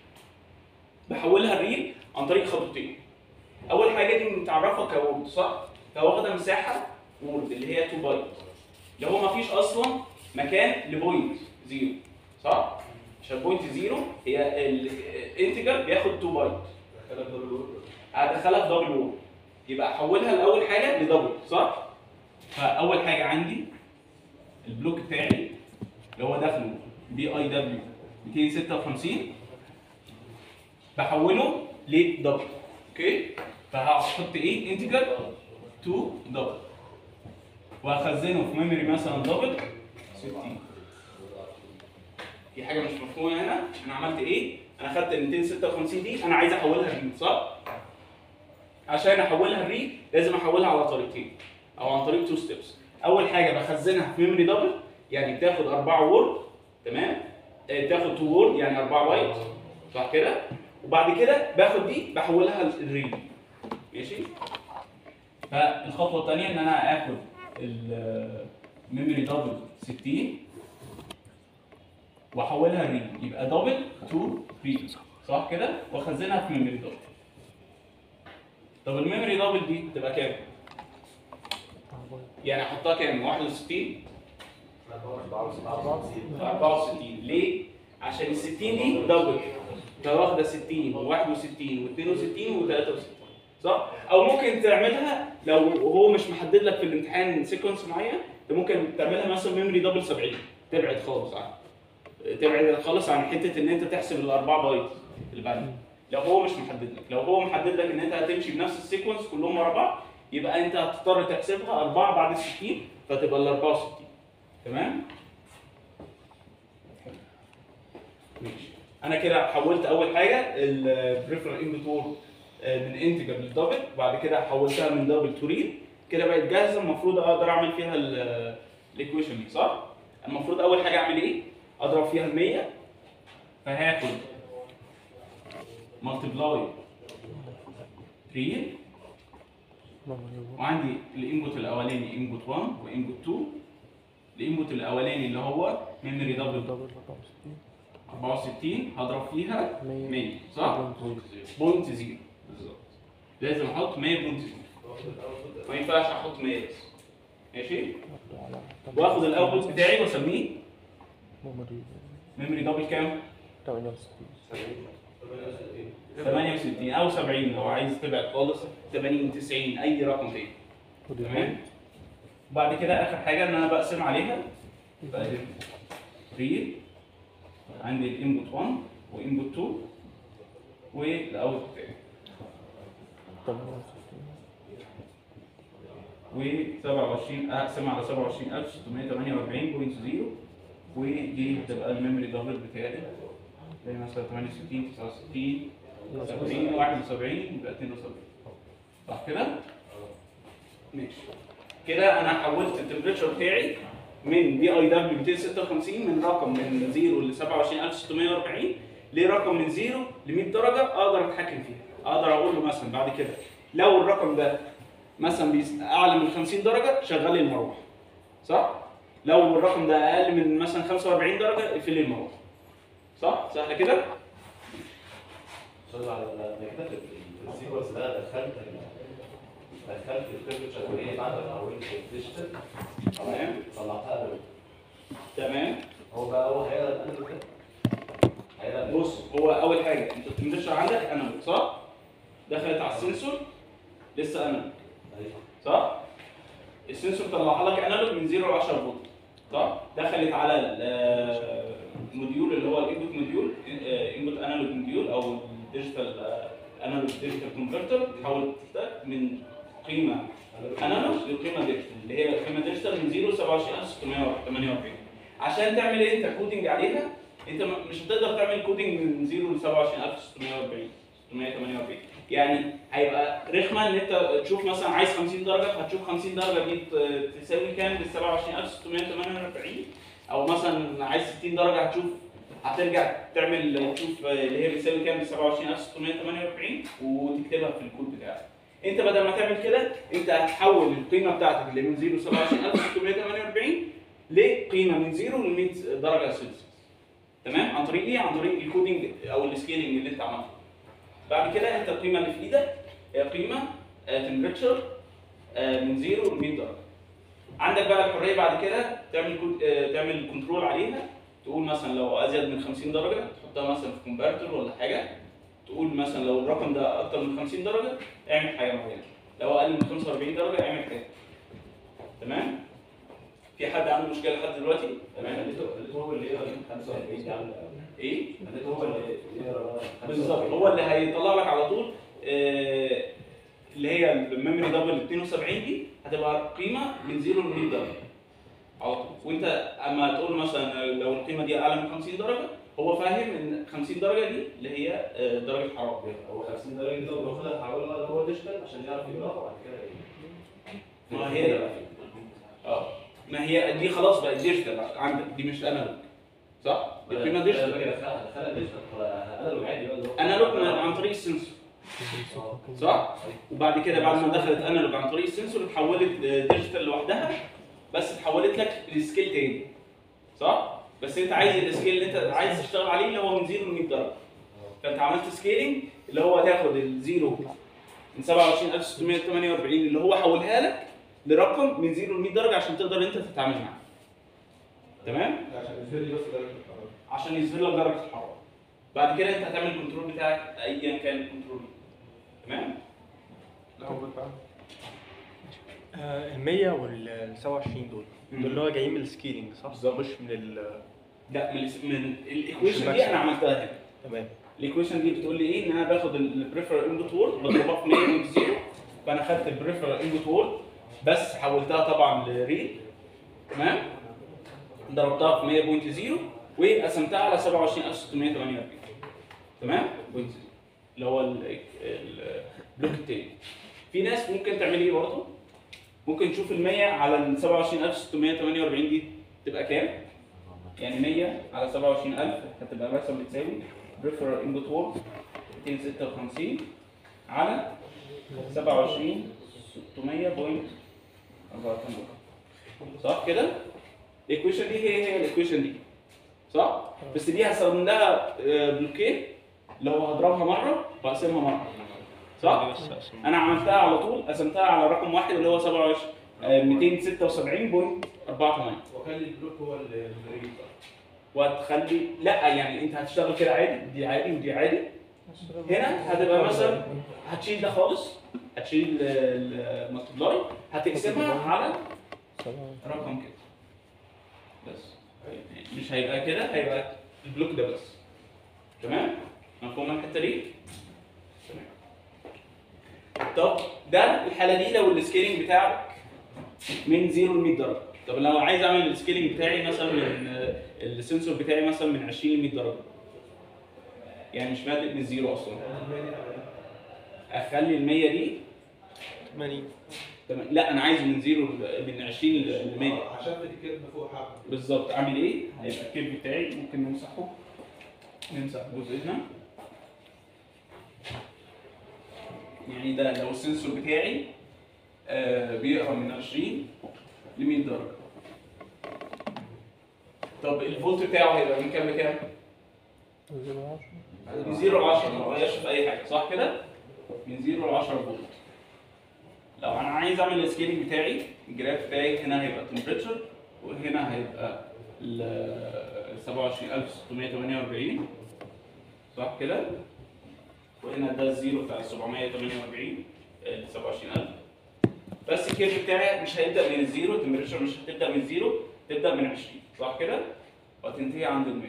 [SPEAKER 2] بحولها الريل عن طريق خطوتين اول حاجه دي متعرفه كوورد صح؟ فواخده مساحه وورد اللي هي 2 بايت اللي هو ما فيش اصلا مكان لبوينت زيرو صح؟ عشان بوينت زيرو هي الانتجر بياخد 2 بايت هدخلها في دبل وورد يبقى احولها لاول حاجه لدبل صح؟ فاول حاجه عندي البلوك بتاعي اللي هو داخله بي اي دبليو 256 بحوله لدبل اوكي فهحط ايه انتجر تو دبل وهخزنه في ميموري مثلا دبل 60 في حاجه مش مفهومه هنا انا عملت ايه انا خدت ال 256 دي انا عايز احولها ريد صح عشان احولها ريد لازم احولها على طريقتين او عن طريق تو ستيبس اول حاجه بخزنها في ميموري دبل يعني بتاخد 4 وورد تمام آه، بتاخد 2 وورد يعني 4 بايت صح كده وبعد كده باخد دي بحولها للريد ماشي فالخطوه الثانيه ان انا اخد الميموري دبل 60 واحولها ريد يبقى دبل تو ريد صح كده واخزنها في ميموري دبل طب الميموري دبل دي تبقى كام يعني احطها كام 61 64 ليه عشان ال 60 دي دبل فواخده 60 و61 و62 و63 صح؟ او ممكن تعملها لو هو مش محدد لك في الامتحان سيكونس معين انت ممكن تعملها مثلا ميموري دبل 70 تبعد خالص عن تبعد خالص عن حته ان انت تحسب الاربعه بايت اللي بعدين لو هو مش محدد لك لو هو محدد لك ان انت هتمشي بنفس السيكونس كلهم ورا بعض يبقى انت هتضطر تحسبها 4 بعد 60 فتبقى ال 64 تمام؟ ماشي انا كده حولت اول حاجه البريفرال انبوت من انتجر للدبل وبعد كده حولتها من دبل تو ريد كده بقت جاهزه المفروض اقدر اعمل فيها الايكويشن دي صح؟ المفروض اول حاجه اعمل ايه؟ اضرب فيها ال 100 فهاخد ملتبلاي ريل وعندي الانبوت الاولاني انبوت 1 وانبوت 2 الانبوت الاولاني اللي هو ميموري دبل
[SPEAKER 7] دبل 64
[SPEAKER 2] 64 هضرب فيها
[SPEAKER 7] 100
[SPEAKER 2] 100 صح؟ بوينت زيرو بالظبط لازم احط 100 بوينت زيرو ما ينفعش احط 100 بس ماشي؟ واخد الاوتبوت بتاعي واسميه
[SPEAKER 7] ميموري
[SPEAKER 2] ميموري دبل كام؟
[SPEAKER 7] 68
[SPEAKER 2] 68 او 70 لو عايز تبعد خالص 80 90 اي رقم تاني تمام؟ وبعد كده اخر حاجه ان انا بقسم عليها يبقى ريل عندي الانبوت 1 وانبوت 2 والاوتبوت بتاعي
[SPEAKER 7] 68
[SPEAKER 2] و27 اقسم على 27648.0 ودي هتبقى الميموري دبل بتاعي زي مثلا 68 69 70 71 يبقى 72 صح كده؟ ماشي كده انا حولت التمبريتشر بتاعي من دي اي دبليو 256 من رقم من 0 ل 27640 لرقم من 0 ل 100 درجه اقدر اتحكم فيها اقدر اقول له مثلا بعد كده لو الرقم ده مثلا بيس- اعلى من 50 درجه شغل لي المروحه صح لو الرقم ده اقل من مثلا 45 درجه اقفل لي المروحه صح سهله كده
[SPEAKER 5] استاذ على ده كده في السيكونس ده دخلت ال- دخلت التمبريتشر وهي بعد ما حولت الديجيتال
[SPEAKER 2] تمام
[SPEAKER 5] طلعتها له
[SPEAKER 2] تمام
[SPEAKER 5] هو بقى هو هيقرا الانالوج ده هيقرا
[SPEAKER 2] بص هو اول حاجه انت التمبريتشر عندك انالوج صح دخلت على السنسور لسه انالوج صح السنسور طلعها لك انالوج من 0 ل 10 فولت صح دخلت على ال- الموديول اللي هو الانبوت موديول انبوت انالوج موديول او الديجيتال انالوج ديجيتال كونفرتر تحول من قيمه انالوج لقيمه ديجيتال اللي هي قيمه ديجيتال من 0 ل 27648 عشان تعمل ايه انت كودنج عليها انت م- مش هتقدر تعمل كودنج من 0 ل 27640 648 يعني هيبقى رخمه ان انت تشوف مثلا عايز 50 درجه هتشوف 50 درجه دي ت- تساوي كام بال 27648 او مثلا عايز 60 درجه هتشوف هترجع تعمل تشوف اللي هي بتساوي كام بال 27648 وتكتبها في الكود بتاعك انت بدل ما تعمل كده انت هتحول القيمه بتاعتك اللي من 0 ل 27648 لقيمه من 0 ل 100 درجه سلسيوس تمام عن طريق ايه عن طريق الكودنج او السكيلنج اللي انت عملته بعد كده انت القيمه اللي في ايدك هي قيمه تمبريتشر من 0 ل 100 درجه عندك بقى الحريه بعد كده تعمل كود آه، تعمل كنترول عليها تقول مثلا لو ازيد من 50 درجه تحطها مثلا في كونفرتر ولا حاجه تقول مثلا لو الرقم ده اكتر من 50 درجه اعمل حاجه معينه لو اقل من 45 درجه اعمل حاجه تمام في حد عنده مشكله لحد دلوقتي
[SPEAKER 5] تمام خليته خليته هو اللي يقرا 45 ده عامل
[SPEAKER 2] ايه
[SPEAKER 5] خليته هو اللي يقرا
[SPEAKER 2] بالظبط هو اللي هيطلع لك على طول آه، اللي هي الميموري دبل 72 دي هتبقى قيمه من 0 ل 100 درجه على طول وانت اما تقول مثلا لو القيمه دي اعلى من 50 درجه هو فاهم ان 50 درجه دي اللي هي آه، درجه حراره
[SPEAKER 5] هو 50 درجه دي لو باخدها احولها اللي هو ديجيتال عشان يعرف يقراها وبعد كده ايه
[SPEAKER 2] ما هي اه ما هي دي خلاص بقت ديجيتال عندك دي مش انالوج صح؟ دي قيمه ديجيتال
[SPEAKER 5] دخلها دخلها ديجيتال انالوج عادي بقى اللي هو
[SPEAKER 2] انالوج من- عن طريق السنسور صح؟ وبعد كده بعد ما دخلت انالوج عن طريق السنسور اتحولت ديجيتال لوحدها بس اتحولت لك لسكيل تاني صح؟ بس انت عايز السكيل اللي انت عايز تشتغل عليه اللي هو من 0 ل 100 درجه فانت عملت سكيلنج اللي هو تاخد الزيرو من 27648 اللي هو حولها لك لرقم من 0 ل 100 درجه عشان تقدر انت تتعامل معاه تمام؟
[SPEAKER 3] عشان يظهر لي بس درجه الحراره
[SPEAKER 2] عشان يظهر لك درجه الحراره بعد كده انت هتعمل الكنترول بتاعك ايا كان الكنترول تمام
[SPEAKER 8] ال 100 وال 27 دول دول اللي هو جايين من السكيلينج صح؟
[SPEAKER 2] بالظبط.
[SPEAKER 8] مش من ال
[SPEAKER 2] لا من من الايكويشن دي
[SPEAKER 8] الماكسيمم.
[SPEAKER 2] انا عملتها هنا
[SPEAKER 8] تمام
[SPEAKER 2] الايكويشن دي بتقول لي ايه ان انا باخد البريفرال انبوت وورد بضربها في 100.0 فانا خدت البريفرال انبوت وورد بس حولتها طبعا لريد تمام ضربتها في 100.0 وقسمتها على 27648 تمام بوينت زيرو. اللي هو ال- ال- البلوك التاني في ناس ممكن تعمل ايه برضه ممكن تشوف ال 100 على ال 27648 دي تبقى كام يعني 100 على 27000 هتبقى مثلا بتساوي ريفرال انبوت وورد 256 على 27 600 بوينت 84 صح كده؟ الايكويشن دي هي هي الايكويشن دي صح؟ بس دي هستخدم لها آه، بلوكيه اللي هو هضربها مره واقسمها مره صح؟ انا عملتها على طول قسمتها على رقم واحد اللي هو 27 آه، 276.48
[SPEAKER 3] وخلي البلوك هو اللي الريد
[SPEAKER 2] وهتخلي لا يعني انت هتشتغل كده عادي دي عادي ودي عادي هنا هتبقى مثلا هتشيل ده خالص هتشيل المالتبلاي هتقسمها على رقم كده بس مش هيبقى كده هيبقى البلوك ده بس تمام مفهوم الحته دي تمام طب ده الحاله دي لو السكيلينج بتاعك من 0 ل 100 درجه طب لو عايز اعمل السكيلينج بتاعي مثلا من آه، السنسور بتاعي مثلا من 20 ل 100 درجه يعني مش بادئ من الزيرو اصلا اخلي ال 100 دي
[SPEAKER 8] 80
[SPEAKER 2] تمام لا انا عايزه من زيرو ل- من 20 ل 100
[SPEAKER 3] عشان بدي كلمه فوق حبه
[SPEAKER 2] بالظبط اعمل ايه؟ هيبقى الكيرف بتاعي ممكن نمسحه نمسح الجزء هنا يعني ده لو السنسور بتاعي آه بيقرا من 20 ل 100 درجه طب الفولت بتاعه هيبقى من كام لكام؟ من 0 ل 10 ما غيرش في اي حاجه صح كده؟ من 0 ل 10 فولت لو انا عايز اعمل السكيلنج بتاعي الجراف بتاعي هنا هيبقى تمبريتشر وهنا هيبقى ال 27648 صح كده؟ وهنا ده الزيرو بتاع ال 748 ال 27000 بس الكيرف بتاعي مش هيبدا من الزيرو التمبريتشر مش هتبدا من الزيرو تبدا من 20 صح كده؟ وهتنتهي عند ال 100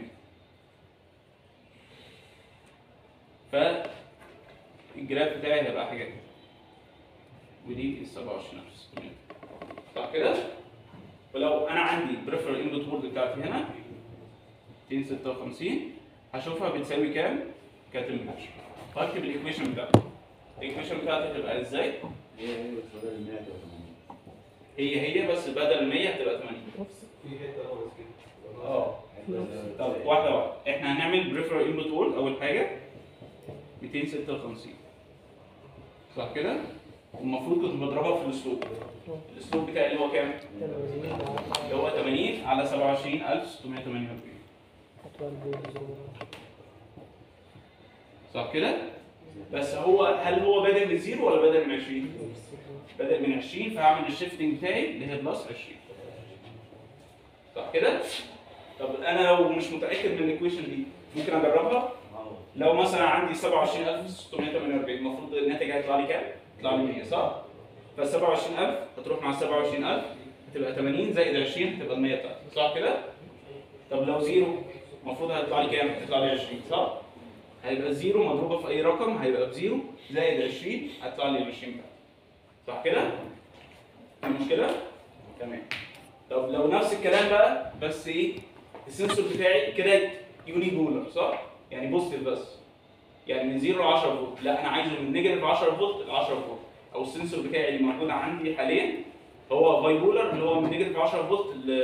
[SPEAKER 2] فالجراف بتاعي هيبقى حاجه كده ودي ال 27600 صح كده؟ ولو انا عندي بريفرال انبوت وورد بتاعتي هنا 256 هشوفها بتساوي كام كتمبريتشر وهكتب الايكويشن بتاعتي الايكويشن بتاعتي هتبقى ازاي؟ هي هي بس بدل ال 100 هتبقى 80
[SPEAKER 3] في حته ناقص كده
[SPEAKER 2] اه طب واحده واحده احنا هنعمل بريفرال انبوت وورد اول حاجه 256 صح كده؟ والمفروض كنت بضربها في الاسلوب الاسلوب بتاعي اللي هو كام؟ اللي هو 80 على 27648 صح كده؟ بس هو هل هو بادئ من زيرو ولا بادئ من 20؟ بادئ من 20 فهعمل الشيفتنج بتاعي اللي هي بلس 20 صح كده؟ طب انا لو مش متاكد من الايكويشن دي ممكن اجربها لو مثلا عندي 27648 المفروض الناتج هيطلع لي كام؟ يطلع لي 100 صح؟ فال 27000 هتروح مع 27000 هتبقى 80 زائد 20 هتبقى ال 100 بتاعتي صح كده؟ طب لو زيرو المفروض هيطلع لي كام؟ هيطلع لي 20 صح؟ هيبقى زيرو مضروبه في اي رقم هيبقى بزيرو زائد 20 هيطلع لي ال 20 بتاعتي صح كده؟ في مشكله؟ تمام طب لو نفس الكلام بقى بس ايه؟ السنسور بتاعي كده يوني بولر صح؟ يعني بوزيتيف بس يعني من 0 ل 10 فولت لا انا عايزه من نيجاتيف 10 فولت ل 10 فولت او السنسور بتاعي اللي موجود عندي حاليا هو باي بولر اللي هو من نيجاتيف 10 فولت ل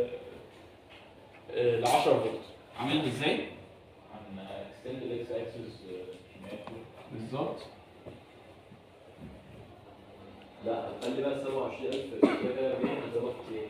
[SPEAKER 2] ل 10 فولت عاملها ازاي؟
[SPEAKER 5] عن extend الاكس اكسس
[SPEAKER 2] بالظبط
[SPEAKER 5] لا خلي بقى 27000 كده هتظبط ايه؟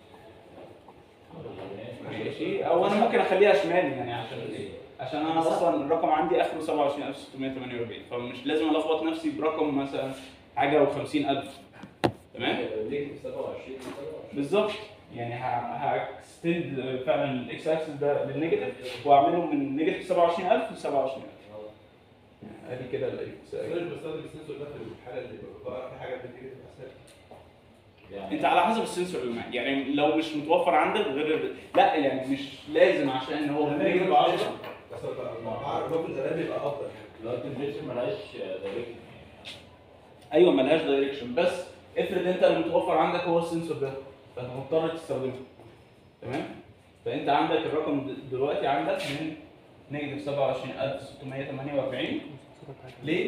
[SPEAKER 2] ماشي او انا ممكن اخليها شمال يعني عشان ايه؟ عشان انا اصلا الرقم عندي اخره 27648 فمش لازم الخبط نفسي برقم مثلا حاجه و50000 تمام؟
[SPEAKER 5] نيجاتيف 27 27
[SPEAKER 2] بالظبط يعني هاكستند فعلا الاكس اكسس ده للنيجاتيف واعمله من نيجاتيف 27000 ل 27000 ادي كده الاكس
[SPEAKER 3] انا مش بستخدم السنسور ده في الحاله اللي بقى في حاجه بتيجي تبقى
[SPEAKER 5] يعني
[SPEAKER 2] انت على حسب السنسور اللي معاك يعني لو مش متوفر عندك غير لا يعني مش لازم عشان هو نيجاتيف 10
[SPEAKER 3] بس أنا بعرف باكل زمان بيبقى افضل
[SPEAKER 5] لو التمبريتشر ملهاش دايركت
[SPEAKER 2] ايوه ملهاش دايركشن بس افرض انت المتوفر عندك هو السنسور ده فانت مضطر تستخدمه تمام فانت عندك الرقم د- دلوقتي عندك من نيجاتيف 27648 ل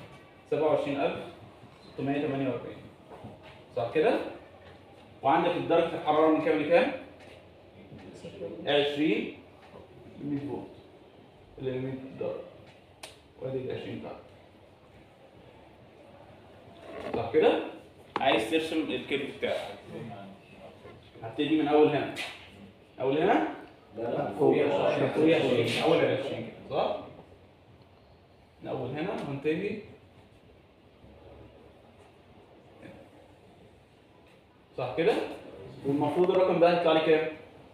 [SPEAKER 2] 27648 صح كده؟ وعندك درجة الحرارة من كام لكام؟ 20 ل 100 فولت اللي هي 100 درجة وادي ال 20 بتاعتك صح كده؟ عايز ترسم الكيرف بتاعك هبتدي من اول هنا اول هنا
[SPEAKER 5] لا لا
[SPEAKER 7] فوق.
[SPEAKER 2] فوقيها 20 اول ال 20 كده صح؟ من اول هنا وانتهي صح كده؟ والمفروض الرقم ده هيطلع لي كام؟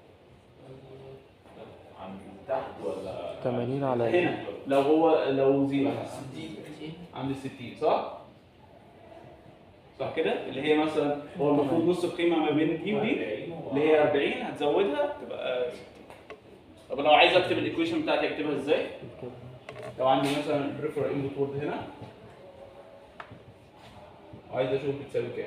[SPEAKER 5] عن تحت ولا
[SPEAKER 7] 80 على
[SPEAKER 2] هنا لو هو لو زيرو عند 60 صح؟ صح كده؟ اللي هي مثلا هو المفروض نص القيمه ما بين دي ودي اللي هي 40 هتزودها تبقى 60 طب لو عايز اكتب الايكويشن بتاعتي اكتبها ازاي؟ لو عندي مثلا البريفر انبوت وورد هنا وعايز اشوف بتساوي كام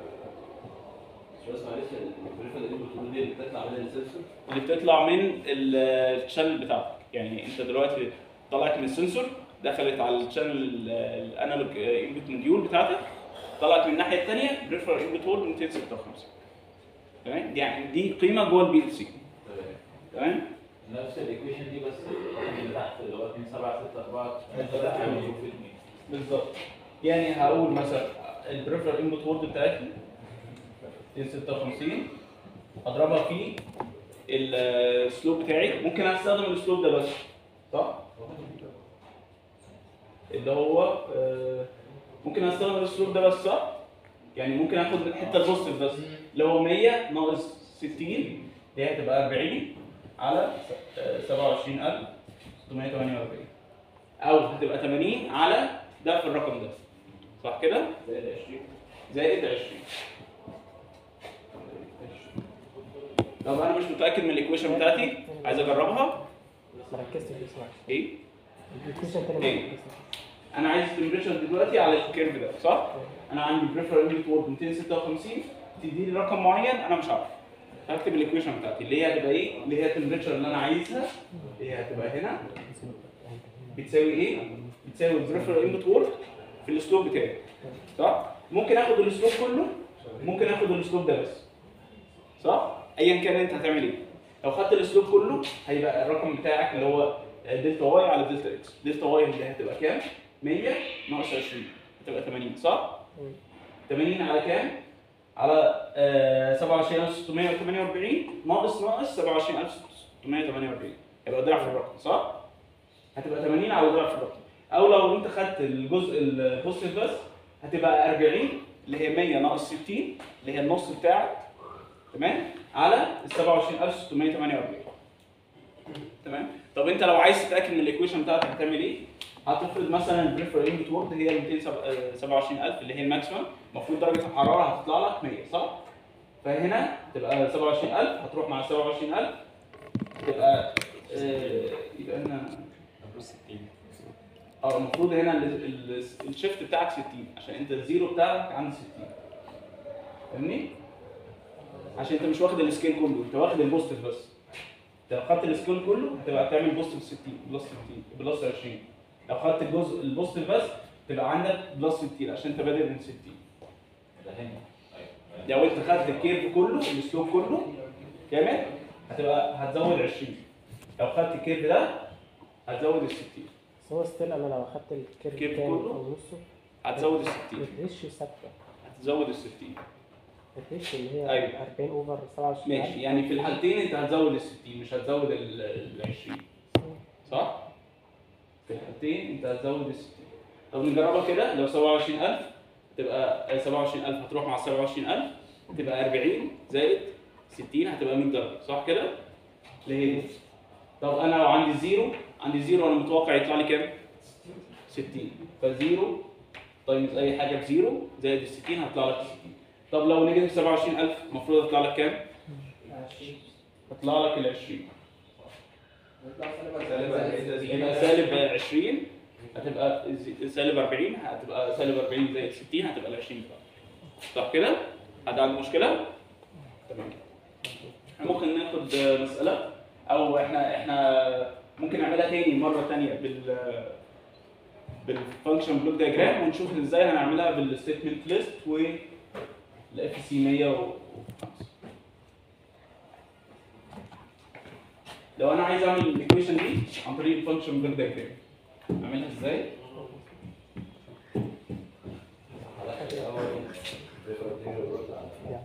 [SPEAKER 5] بس معلش البريفر اللي بتقول دي اللي بتطلع من السنسور
[SPEAKER 2] اللي بتطلع من الشانل بتاعتك يعني انت دلوقتي طلعت من السنسور دخلت على الشانل الانالوج انبوت موديول بتاعتك طلعت من الناحيه الثانيه بريفر انبوت وورد 256 تمام دي يعني دي قيمه جوه البي ال سي تمام
[SPEAKER 5] نفس الايكويشن دي بس الرقم اللي تحت اللي هو 2 7 6 4 ده هعمله في 2
[SPEAKER 2] بالظبط يعني هقول مثلا البريفر انبوت وورد بتاعتي 256 اضربها في السلوب بتاعي ممكن استخدم السلوب ده بس صح؟ اللي هو آه، ممكن استخدم السلوب ده بس صح؟ يعني ممكن اخد الحته البوزيتيف بس اللي هو 100 ناقص 60 اللي هي هتبقى 40 على آه، 27648 او هتبقى 80 على ضعف الرقم ده صح كده؟
[SPEAKER 5] زائد 20
[SPEAKER 2] زائد 20 طب انا مش متاكد من الايكويشن بتاعتي عايز اجربها
[SPEAKER 4] ما ركزتش في اسمها
[SPEAKER 2] ايه
[SPEAKER 4] الكويشن تاني
[SPEAKER 2] إيه؟
[SPEAKER 4] ما ركزتش
[SPEAKER 2] انا عايز تمبريتشر دلوقتي على الكيرف ده صح انا عندي بريفر انبوت وورد 256 تدي لي رقم معين انا مش عارفه هكتب الايكويشن بتاعتي اللي هي هتبقى ايه اللي هي التمبريتشر اللي انا عايزها اللي هي هتبقى هنا بتساوي ايه بتساوي البريفر انبوت وورد في الاسلوب بتاعي صح ممكن اخد الاسلوب كله ممكن اخد الاسلوب ده بس صح ايا كان انت هتعمل ايه لو خدت الاسلوب كله هيبقى الرقم بتاعك اللي هو دلتا واي على دلتا اكس دلتا واي اللي هتبقى كام 100 ناقص 20 هتبقى 80 صح 80 على كام على آه 27648 ناقص ناقص 27648 يبقى ضعف الرقم صح هتبقى 80 على ضعف الرقم او لو انت خدت الجزء البوزيتيف بس هتبقى 40 اللي هي 100 ناقص 60 اللي هي النص بتاعك تمام على ال 27648 تمام طب انت لو عايز تتاكد من الايكويشن بتاعتك هتعمل ايه؟ هتفرض مثلا البريفر انبوت وورد هي 227000 اللي هي الماكسيمم المفروض درجه الحراره هتطلع لك 100 صح؟ فهنا تبقى 27000 هتروح مع 27000 تبقى آه، يبقى هنا اه المفروض هنا ال- ال- الشيفت بتاعك 60 عشان انت الزيرو بتاعك عند 60 فاهمني؟ عشان انت مش واخد السكيل كله انت واخد البوزيتيف بس انت لو خدت السكيل كله هتبقى تعمل بوزيتيف 60 بلس 60 بلس 20 لو خدت الجزء البوزيتيف بس تبقى عندك بلس 60 عشان انت بادئ من 60
[SPEAKER 5] ده هنا ايوه
[SPEAKER 2] لو انت خدت الكيرف كله السلوب كله كامل هتبقى هتزود 20 لو خدت الكيرف ده هتزود ال 60
[SPEAKER 4] بس هو ستيل انا لو اخدت الكيرف
[SPEAKER 2] الكيرف
[SPEAKER 4] كام
[SPEAKER 2] كله؟
[SPEAKER 4] او نصه
[SPEAKER 2] هتزود ال 60
[SPEAKER 4] الريشيو ثابته
[SPEAKER 2] هتزود ال 60
[SPEAKER 4] الريشيو اللي هي
[SPEAKER 2] أيوة.
[SPEAKER 4] 40 اوفر 27
[SPEAKER 2] ماشي يعني في الحالتين انت هتزود ال 60 مش هتزود ال ال 20 صح؟ في الحالتين انت هتزود ال 60 طب نجربها كده لو 27000 تبقى 27000 هتروح مع 27000 تبقى 40 زائد 60 هتبقى 100 درجه صح كده؟ اللي هي دي. طب انا لو عندي زيرو عندي زيرو انا متوقع يطلع لي كام؟ 60 فزيرو تايمز اي حاجه بزيرو زائد ال 60 هيطلع لك 60 طب لو نيجاتيف 27000 المفروض يطلع لك كام؟ هيطلع لك ال 20 يبقى سالب 20 هتبقى ز- سالب 40 هتبقى سالب 40 زائد 60 هتبقى ال 20 بقى. صح كده؟ حد عنده مشكله؟ تمام احنا ممكن ناخد مساله او احنا احنا ممكن نعملها تاني مره تانيه بال بالفانكشن بلوك دايجرام ونشوف ازاي هنعملها بالستيتمنت ليست والاف سي 105 لو انا عايز اعمل الايكويشن دي عن طريق الفانكشن بلوك دايجرام اعملها ازاي؟
[SPEAKER 5] هدخل الاول ريفر دي ورد على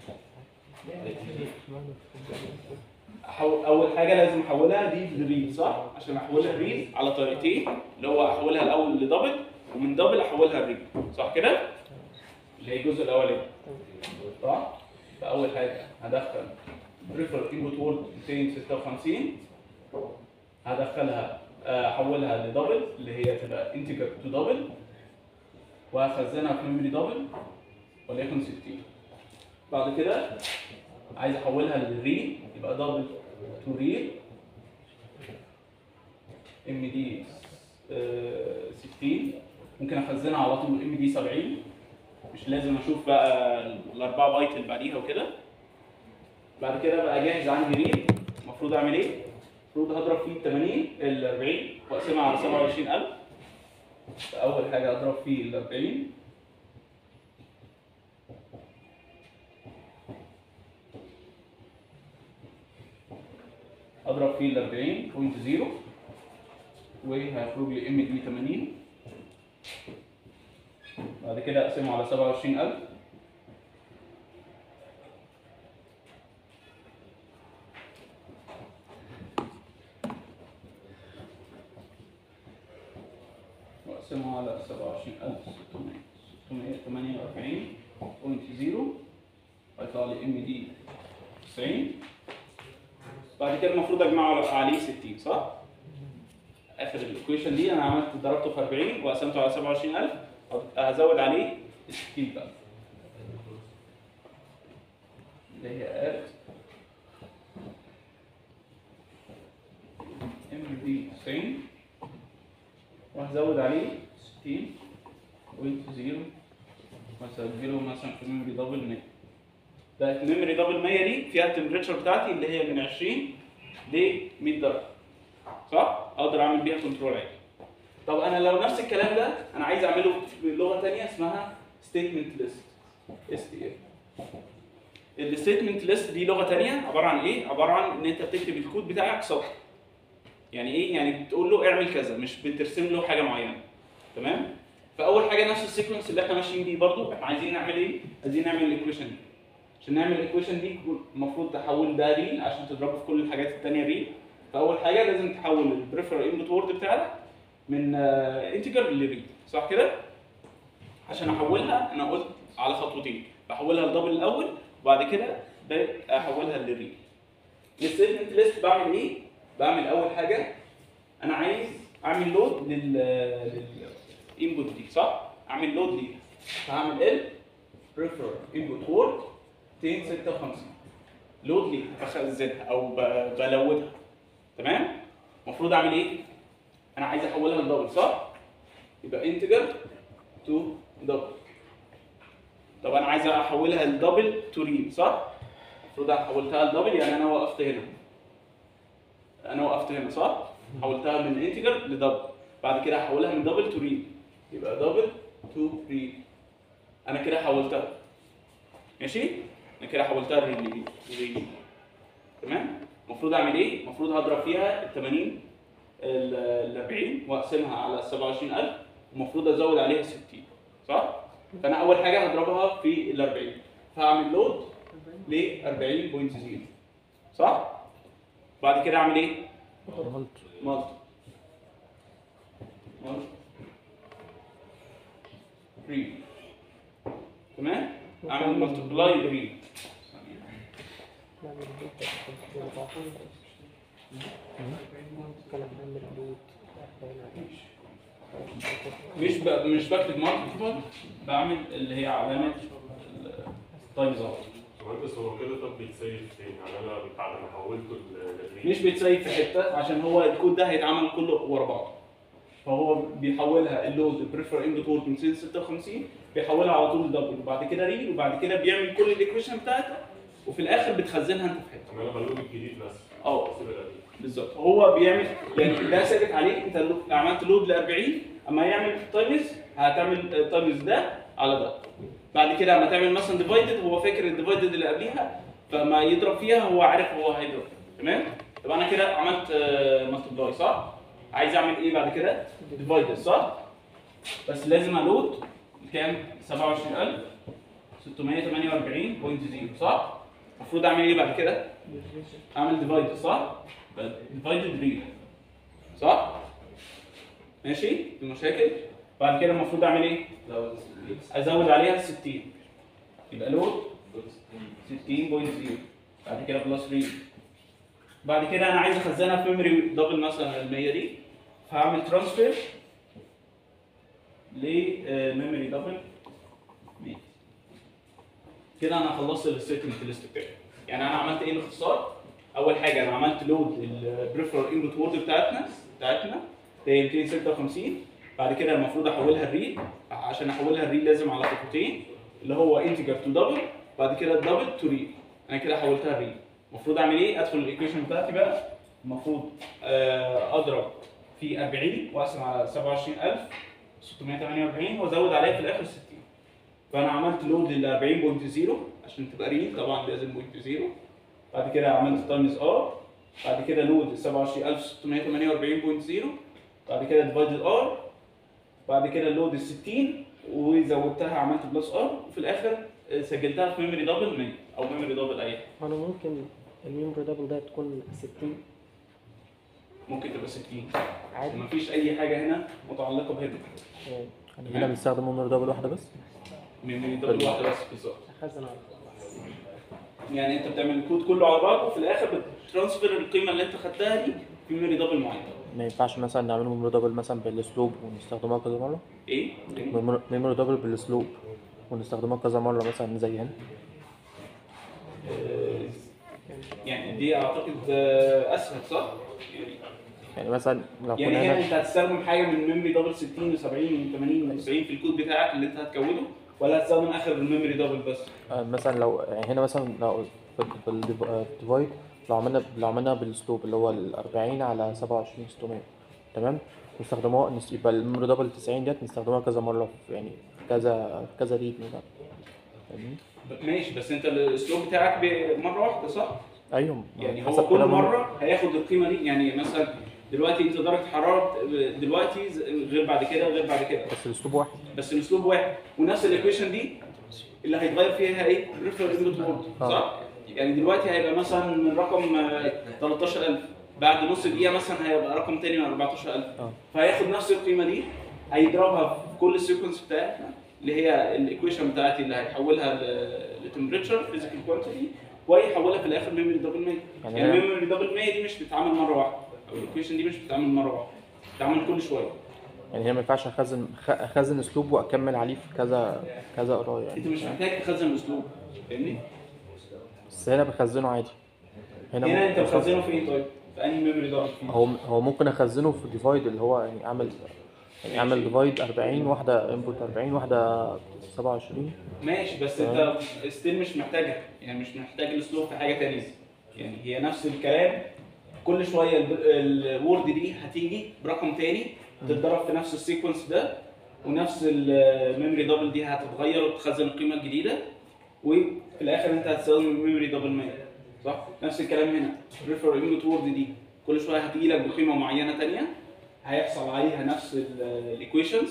[SPEAKER 2] أحو... اول حاجه لازم احولها دي لريد صح عشان احولها ريد على طريقتين اللي هو احولها الاول لدبل ومن دبل احولها لريد صح كده اللي هي الجزء الاولاني صح فاول حاجه هدخل ريفر انبوت وورد 256 هدخلها آه، احولها لدبل اللي هي تبقى انتجر تو دبل وهخزنها في ميموري دبل وليكن 60 بعد كده عايز احولها للريل يبقى دبل تو ريل ام دي 60 ممكن اخزنها على طول ام دي 70 مش لازم اشوف بقى الاربعه بايت اللي بعديها وكده بعد كده بقى جاهز عندي ريل المفروض اعمل ايه؟ المفروض هضرب فيه ال 80 ال 40 واقسمها على 27000 فاول حاجه اضرب فيه ال 40 اضرب فيه ال 40.0 وهيخرج لي ام دي 80 بعد كده اقسمه على 27000 واقسمه على 27648.0 هيطلع لي ام دي 90 بعد كده المفروض اجمعه عليه 60 صح؟ اخر الايكويشن دي انا عملت ضربته في 40 وقسمته على 27000 هزود عليه 60 بقى اللي هي اد ام دي 90 وهزود عليه 60 بوينت زيرو واسجله مثلا في ميموري دبل 100 ده الميموري دبل 100 دي فيها التمبريتشر بتاعتي اللي هي من 20 ل 100 درجه صح؟ اقدر اعمل بيها كنترول عادي طب انا لو نفس الكلام ده انا عايز اعمله بلغه ثانيه اسمها ستيتمنت ليست اس تي ال الستيتمنت ليست دي لغه ثانيه عباره عن ايه؟ عباره عن ان انت بتكتب الكود بتاعك سطر يعني ايه؟ يعني بتقول له اعمل كذا مش بترسم له حاجه معينه تمام؟ فاول حاجه نفس السيكونس اللي احنا ماشيين بيه برضو احنا عايزين نعمل ايه؟ عايزين نعمل الايكويشن دي عشان نعمل الايكويشن دي المفروض تحول ده ريل عشان تضربه في كل الحاجات الثانيه ريل فاول حاجه لازم تحول البريفر انبوت وورد بتاعك من انتجر لريل صح كده؟ عشان احولها انا قلت على خطوتين بحولها لدبل الاول وبعد كده احولها للريل الستيتمنت ليست بعمل ايه؟ بعمل اول حاجه انا عايز اعمل لود لل للانبوت دي صح؟ اعمل لود ليها فهعمل ال بريفر انبوت وورد 256 لود ليها بخزنها او ب- بلودها تمام؟ المفروض اعمل ايه؟ انا عايز احولها لدبل صح؟ يبقى انتجر تو دبل طب انا عايز احولها لدبل تو ريل صح؟ المفروض حولتها لدبل يعني انا وقفت هنا انا وقفت هنا صح؟ حولتها من انتجر لدبل بعد كده هحولها من دبل تو ريل يبقى دبل تو ريل انا كده حولتها ماشي؟ انا كده حولتها لريل لريل تمام؟ المفروض اعمل ايه؟ المفروض هضرب فيها ال 80 ال 40 واقسمها على 27000 المفروض ازود عليها 60 صح؟ فانا اول حاجه هضربها في ال 40 فهعمل لود ل 40.0 صح؟ بعد كده اعمل ايه؟
[SPEAKER 7] غلط
[SPEAKER 2] مالت مالت ريد تمام؟ اعمل ملتبلاي بريد
[SPEAKER 4] نعمل لود بس في 14 ممكن نعمل لود
[SPEAKER 2] مش ب... مش بكتب مالتيبل بعمل اللي هي علامه التايم اوت
[SPEAKER 9] بس هو كده طب بيتسيف فين؟ يعني انا بعد ما حولته ل
[SPEAKER 2] مش بيتسيب في حته عشان هو الكود ده هيتعمل كله ورا بعض فهو بيحولها اللود البريفر انبوت وورد 256 بيحولها على طول دبل وبعد كده ريل وبعد كده بيعمل كل الايكويشن بتاعتها وفي الاخر بتخزنها انت في حته
[SPEAKER 9] انا بلوج الجديد بس
[SPEAKER 2] اه
[SPEAKER 9] بسيب القديم
[SPEAKER 2] بالظبط هو بيعمل يعني ده ثابت عليك انت لو عملت لود ل 40 اما يعمل تايمز هتعمل تايمز ده على ده بعد كده اما تعمل مثلا ديفايدد هو فاكر الديفايدد اللي قبليها فما يضرب فيها هو عارف هو هيضرب تمام طب انا كده عملت مالتبلاي صح عايز اعمل ايه بعد كده ديفايدد صح بس لازم الود كام 27648.0 صح المفروض اعمل ايه بعد كده اعمل ديفايد صح ديفايدد ريل صح ماشي في مشاكل بعد كده المفروض اعمل ايه ازود عليها 60 يبقى لود 60.0 بعد كده بلس ريل بعد كده انا عايز اخزنها في ميموري دبل مثلا ال 100 دي فهعمل ترانسفير لميموري دبل 100 كده انا خلصت الستيتمنت ليست بتاعي يعني انا عملت ايه باختصار اول حاجه انا عملت لود البريفرال انبوت وورد بتاعتنا بتاعتنا اللي هي 256 بعد كده المفروض احولها الريد عشان احولها الريد لازم على خطوتين اللي هو انتجر تو دبل بعد كده الدبل تو ريد انا كده حولتها ريد المفروض اعمل ايه ادخل الايكويشن بتاعتي بقى المفروض آه، اضرب في 40 واقسم على 27648 وازود عليها في الاخر 60 فانا عملت لود لل 40.0 عشان تبقى ريد طبعا لازم بوينت زيرو بعد كده عملت تايمز ار بعد كده لود 27648.0 بعد كده ديفايدد ار بعد كده اللود ال 60 وزودتها عملت بلس ار وفي الاخر آه، سجلتها في ميموري دبل 100 او ميموري دبل اي حاجة.
[SPEAKER 4] انا ممكن الميموري دبل ده تكون 60
[SPEAKER 2] ممكن تبقى 60
[SPEAKER 4] عادي
[SPEAKER 2] مفيش اي حاجه هنا متعلقه بهيدر
[SPEAKER 4] يعني
[SPEAKER 7] يعني هنا بنستخدم ميموري دبل واحده بس
[SPEAKER 2] ميموري دبل واحده بس بالظبط
[SPEAKER 4] اخزن على
[SPEAKER 2] يعني انت بتعمل الكود كله على بعضه وفي الاخر بترانسفير القيمه اللي انت خدتها دي في ميموري دبل معين
[SPEAKER 7] ما ينفعش مثلا نعمله ميموري دبل مثلا بالسلوب ونستخدمها كذا مره
[SPEAKER 2] ايه؟
[SPEAKER 7] ميموري- ميموري دبل بالسلوب ونستخدمها كذا مره مثلا زي هنا
[SPEAKER 2] آه، يعني دي اعتقد آه، اسهل صح؟ يعني
[SPEAKER 7] يعني مثلا لو
[SPEAKER 2] يعني
[SPEAKER 7] كنا
[SPEAKER 2] هنا
[SPEAKER 7] هنا
[SPEAKER 2] انت هتستخدم حاجه من ميموري دبل 60 و 70 و 80 و 90 في الكود بتاعك اللي انت هتكونه ولا هتستخدم اخر الميموري دبل بس؟
[SPEAKER 7] آه، مثلا لو يعني هنا مثلا لو في في الديفايد لو عملنا لو عملنا بالسلوب اللي هو ال 40 على 27 600 تمام نستخدموها نس- يبقى الميموري دبل 90 ديت نستخدموها كذا مره في يعني في كذا في كذا ريد مثلا فاهمني؟
[SPEAKER 2] ماشي بس انت الاسلوب بتاعك ب- مره واحده صح؟
[SPEAKER 7] ايوه
[SPEAKER 2] يعني
[SPEAKER 7] حسب
[SPEAKER 2] هو كل
[SPEAKER 7] كلام-
[SPEAKER 2] مره هياخد القيمه دي يعني مثلا دلوقتي انت درجه حراره دلوقتي ز- غير بعد كده غير بعد كده
[SPEAKER 7] بس الاسلوب واحد
[SPEAKER 2] بس الاسلوب واحد ونفس الايكويشن دي اللي هيتغير فيها ايه؟ ريفرال انبوت وورد
[SPEAKER 7] آه.
[SPEAKER 2] صح؟ يعني دلوقتي هيبقى مثلا من رقم آه، 13000 بعد نص دقيقه مثلا هيبقى رقم تاني من 14000
[SPEAKER 7] اه
[SPEAKER 2] فهياخد نفس القيمه دي هيضربها في كل السيكونس بتاعتنا اللي هي الايكويشن بتاعتي اللي هيحولها لتمبريتشر فيزيكال كوانتيتي وهيحولها في الاخر ميموري دبل 100
[SPEAKER 7] يعني
[SPEAKER 2] يعني
[SPEAKER 7] أنا-
[SPEAKER 2] الميموري دبل 100 دي مش بتتعمل مره واحده او الايكويشن دي مش بتتعمل مره واحده بتتعمل كل شويه
[SPEAKER 7] يعني هنا ما ينفعش اخزن خ- اخزن اسلوب واكمل عليه في كذا كذا قرايه
[SPEAKER 2] انت
[SPEAKER 7] يعني
[SPEAKER 2] مش محتاج تخزن الاسلوب فاهمني؟
[SPEAKER 7] بس هنا بخزنه عادي
[SPEAKER 2] هنا
[SPEAKER 7] ممكن
[SPEAKER 2] انت
[SPEAKER 7] أخزن-
[SPEAKER 2] بتخزنه في ايه طيب؟ في انهي ميموري دبل؟
[SPEAKER 7] هو هو ممكن اخزنه في ديفايد اللي هو يعني اعمل يعني اعمل ديفايد 40 واحده انبوت 40 واحده 27
[SPEAKER 2] ماشي بس انت ستيل مش محتاجها يعني مش محتاج الاسلوب في حاجه تانية يعني هي نفس الكلام كل شويه الوورد دي هتيجي برقم تاني تتضرب في نفس السيكونس ده ونفس الميموري دبل دي هتتغير وتخزن القيمه الجديده وفي الاخر انت هتستخدم الميموري دبل 100 صح؟ نفس الكلام هنا ريفر انبوت وورد دي كل شويه هتيجي لك بقيمه معينه تانية هيحصل عليها نفس الايكويشنز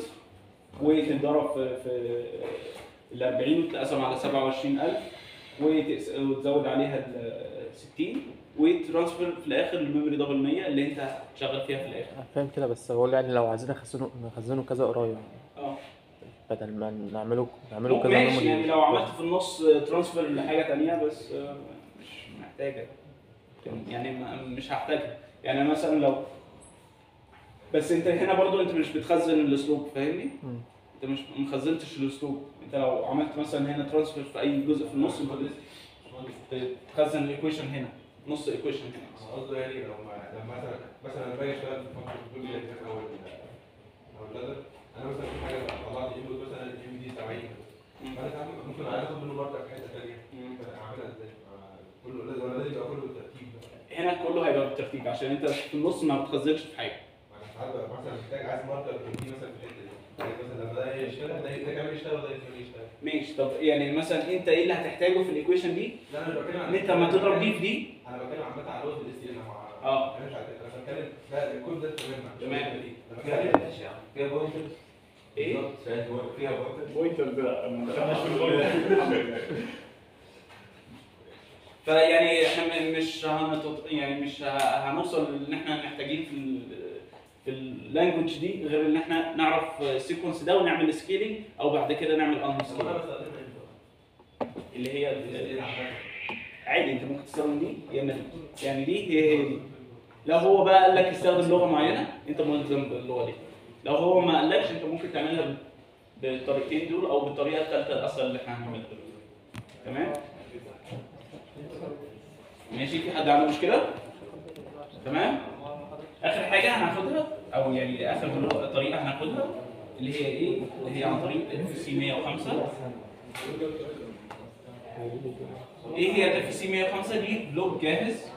[SPEAKER 2] وتتضرب في في ال 40 وتتقسم على 27000 وتقس- وتزود عليها ال 60 وترانسفير في الاخر للميموري دبل 100 اللي انت شغال فيها في الاخر
[SPEAKER 7] أنا فاهم كده بس هو يعني لو عايزين نخزنه نخزنه كذا قرايه
[SPEAKER 2] اه
[SPEAKER 7] بدل ما نعمله نعمله كذا
[SPEAKER 2] ماشي
[SPEAKER 7] memory.
[SPEAKER 2] يعني لو عملت في النص ترانسفير لحاجه ثانيه بس آه، مش محتاجها يعني ما- مش هحتاجها يعني مثلا لو بس انت هنا برضو انت مش بتخزن الاسلوب فاهمني؟
[SPEAKER 7] مم.
[SPEAKER 2] انت مش مخزنتش الاسلوب انت لو عملت مثلا هنا ترانسفير في اي جزء في النص انت بتخزن الايكويشن هنا نص ايكويشن هنا
[SPEAKER 3] قصده يعني لو ما- لما مثلا مثلا انا باجي اشتغل في فانكشن بتقول لي او ال- او الليفل انا مثلا في حاجه طلعت انبوت مثلا الام دي 70 فانا ساعات ممكن عايز اخد منه برضه في حته ثانيه اعملها ازاي؟ آه، كله لازم ولا لازم يبقى كله بالترتيب ده
[SPEAKER 2] هنا كله هيبقى بالترتيب عشان انت في النص ما بتخزنش في حاجه
[SPEAKER 3] انا ساعات ببقى مثلا محتاج عايز ماركر دي مثلا في الحته دي يعني مثلا لما ده يشتغل ده ده كمان يشتغل وده كمان يشتغل
[SPEAKER 2] ماشي طب يعني مثلا انت ايه اللي هتحتاجه في الايكويشن دي
[SPEAKER 3] لا انا مش بتكلم
[SPEAKER 2] ان انت لما تضرب دي في دي
[SPEAKER 3] انا بتكلم عامه على لغه الاس تي ال
[SPEAKER 2] اه.
[SPEAKER 3] انا مش عارف انا بتكلم ده الكود ده تمام
[SPEAKER 2] تمام.
[SPEAKER 3] لما بتكلم
[SPEAKER 5] فيها بوينتر
[SPEAKER 2] ايه؟
[SPEAKER 5] فيها بوينتر
[SPEAKER 2] بوينتر ده ما دخلناش في البوينتر فيعني احنا م- مش هنتط... يعني مش ه- هنوصل ان احنا محتاجين في ال... في اللانجوج دي غير ان احنا نعرف السيكونس ده ونعمل سكيلينج او بعد كده نعمل ان
[SPEAKER 3] انا
[SPEAKER 2] سكيلينج
[SPEAKER 3] بستخدمها امتى؟
[SPEAKER 2] اللي هي
[SPEAKER 3] الاس تي ال عامه
[SPEAKER 2] عادي انت ممكن تستخدم دي يا اما دي يعني دي هي هي دي لو هو بقى قال لك استخدم لغه معينه انت ملزم باللغه دي لو هو ما قالكش انت ممكن تعملها بالطريقتين دول او بالطريقه الثالثه الاسهل اللي احنا هنعملها دلوقتي تمام ماشي في حد عنده مشكله تمام اخر حاجه هناخدها او يعني اخر طريقه هناخدها اللي هي ايه اللي هي عن طريق الاف سي 105 ايه هي الاف سي 105 دي بلوك جاهز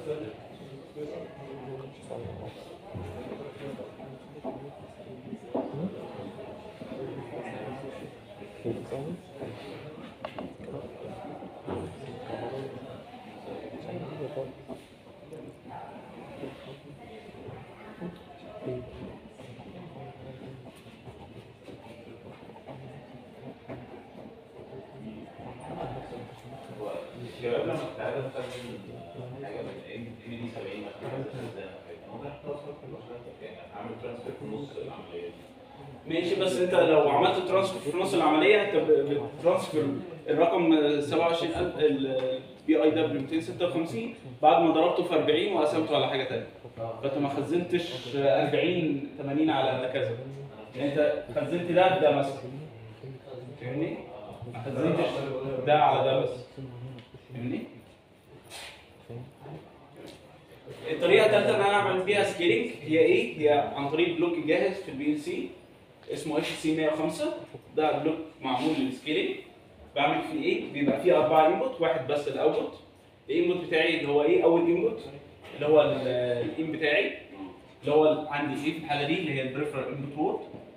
[SPEAKER 5] الشباب لما كنت عايز استخدم حاجه من ام دي 70 مثلا ممكن احطها في المشروع اعمل ترانسفير في نص العمليه دي
[SPEAKER 2] ماشي بس انت لو عملت ترانسفير في نص العمليه انت ب- بترانسفير الرقم 27000 البي اي دبليو 256 بعد ما ضربته في 40 وقسمته على حاجه ثانيه فانت ما خزنتش 40 80 على كذا يعني انت خزنت ده ده مثلا فاهمني؟ ما خزنتش ده على ده بس فاهمني؟ الطريقه الثالثه ان انا اعمل بيها سكيلينج هي ايه؟ هي عن طريق بلوك جاهز في البي ال سي اسمه اتش سي 105 ده بلوك معمول للسكيلينج بعمل فيه ايه؟ بيبقى فيه اربعه انبوت واحد بس الاوتبوت الانبوت بتاعي اللي هو ايه؟ اول انبوت اللي هو الان بتاعي اللي هو عندي ايه في الحاله دي اللي هي البريفرال انبوت وورد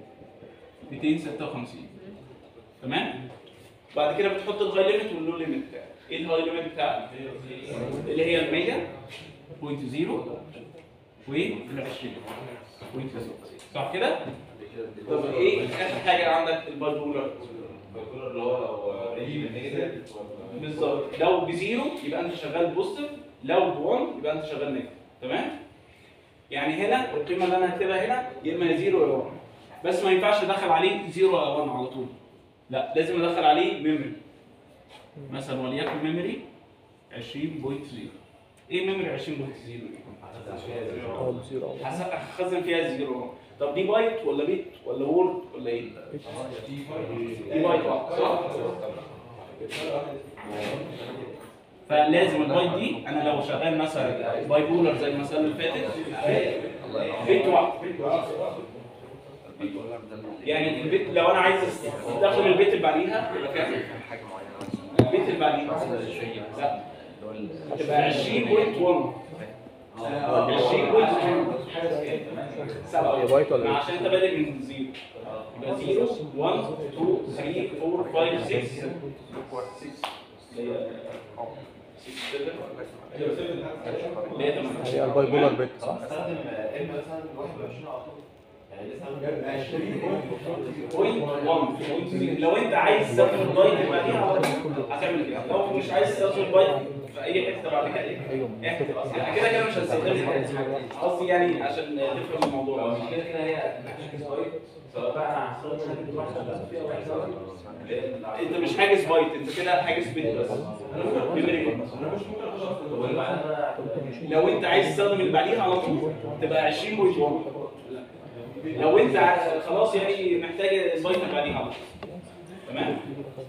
[SPEAKER 2] 256 تمام؟ بعد كده بتحط الهاي ليميت واللو ليميت بتاعك ايه الهاي ليميت بتاعك؟ اللي هي ال 100 بوينت زيرو وال 20 بوينت زيرو صح كده؟ طب ايه اخر حاجه عندك البايبولر
[SPEAKER 5] الكولر اللي هو لو ريجي من نيجاتيف
[SPEAKER 2] بالظبط لو بزيرو يبقى انت شغال بوزيتيف لو ب1 يبقى انت شغال نيجاتيف تمام يعني هنا القيمه اللي انا هكتبها هنا يا اما زيرو يا 1 بس ما ينفعش ادخل عليه زيرو او 1 على طول لا لازم ادخل عليه ميموري مثلا وليكن ميموري 20.0 ايه ميموري 20.0 دي؟
[SPEAKER 7] اه بزيرو أو
[SPEAKER 2] هس- هخزن فيها زيرو طب دي بايت ولا بيت ولا وورد ولا ايه؟ دي بايت واحد صح؟ فلازم البايت دي انا لو شغال مثلا باي بولر زي المساله اللي فاتت بيت واحد يعني البيت لو انا عايز ادخل البيت اللي بعديها يبقى كام؟ البيت اللي بعديها لا تبقى 20.1 20.1 سبعة
[SPEAKER 7] هي بايت ولا إيه؟
[SPEAKER 2] عشان انت بادئ من زيرو يبقى 0 1 2 3 4 5 6 اللي هي 6 اللي هي 8
[SPEAKER 7] هي الباي بولر بيت صح؟
[SPEAKER 5] استخدم ام مثلا 21 على طول
[SPEAKER 2] بوينت 1 لو انت عايز تستخدم البايت اللي بعديها على طول هتعمل كده لو مش عايز تستخدم البايت في اي حته بعد كده احذف اصلا احنا كده كده مش هنستخدمها قصدي يعني عشان تفهم الموضوع
[SPEAKER 5] كده كده هي سواء بقى انا هستخدم واحده
[SPEAKER 2] انت مش حاجز بايت انت كده حاجز بيت بس ميموري بيت. لو انت عايز تستخدم اللي بعديها على طول تبقى 20.1 لو انت ع- خلاص يعني محتاج البايت اللي بعديها على طول تمام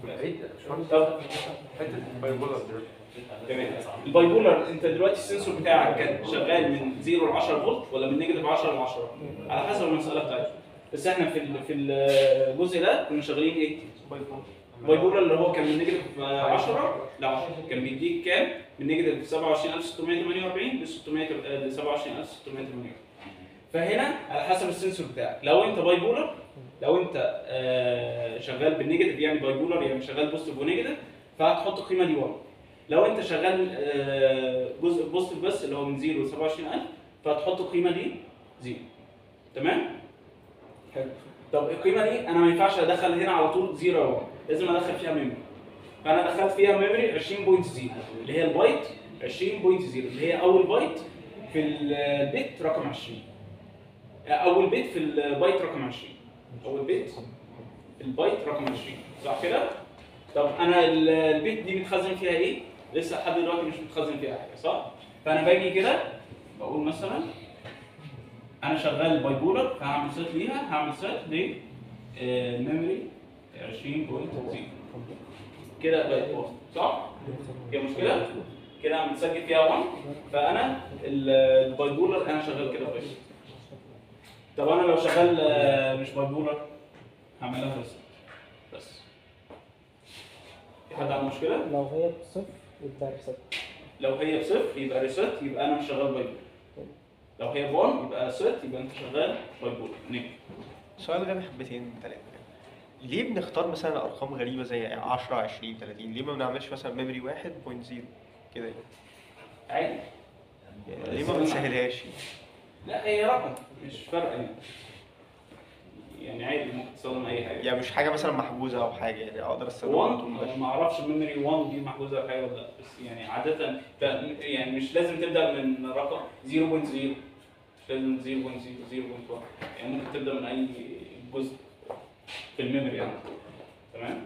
[SPEAKER 2] طب
[SPEAKER 1] حته البايبولر دي
[SPEAKER 2] تمام البايبولر انت دلوقتي السنسور بتاعك كان شغال من 0 ل 10 فولت ولا من نيجاتيف 10 ل 10 على حسب المساله بتاعتك بس احنا في ال- في الجزء ده كنا شغالين ايه؟ بايبولر اللي هو كان من نيجاتيف 10 ل 10 كان بيديك كام؟ من نيجاتيف 27648 ل 600 ل 27648 فهنا على حسب السنسور بتاعك لو انت بايبولر لو انت آه، شغال بالنيجاتيف يعني بايبولر يعني شغال بوزيتيف ونيجاتيف فهتحط القيمه دي 1 لو انت شغال آه، جزء بوزيتيف بس اللي هو من 0 ل 27000 فهتحط القيمه دي 0 تمام؟ حلو طب القيمه دي انا ما ينفعش ادخل هنا على طول 0 1 لازم ادخل فيها ميموري فانا دخلت فيها ميموري 20.0 اللي هي البايت 20.0 اللي هي اول بايت في البيت رقم 20 اول بيت في البايت رقم 20 اول بيت في البايت رقم 20 صح كده طب انا ال- البيت دي متخزن فيها ايه لسه لحد دلوقتي مش متخزن فيها حاجه صح فانا باجي كده بقول مثلا انا شغال بايبولر فهعمل سيت ليها هعمل سيت ل ميموري 20.0 كده بقت 1 صح هي مشكله كده انا متسجل فيها 1 فانا ال- البايبولر انا شغال كده بس طب انا لو شغال آه، مش بايبولر هعملها بس بس في حد عنده مشكله
[SPEAKER 4] لو هي بصفر يبقى ريست
[SPEAKER 2] لو هي بصفر يبقى ريست يبقى انا مش شغال بايبولر لو هي ب1 يبقى ست يبقى انت شغال بايبولر نيجاتيف
[SPEAKER 8] سؤال غبي حبتين ثلاثة ليه بنختار مثلا ارقام غريبة زي 10 20 30 ليه ما بنعملش مثلا ميموري 1.0 كده يعني؟
[SPEAKER 2] عادي
[SPEAKER 8] يعني ليه ما بنسهلهاش
[SPEAKER 2] لا هي رقم مش فرق يعني يعني عادي ممكن تستخدم اي حاجه
[SPEAKER 8] يعني مش حاجة مثلا محجوزة او حاجة يعني اقدر استخدمها على طول
[SPEAKER 2] 1 ما اعرفش ميموري 1 دي محجوزه بحاجه ولا لا بس يعني عاده ف- يعني مش لازم تبدا من رقم 0.0 مش لازم 0.0 0.1 يعني ممكن تبدا من اي جزء في الميموري يعني تمام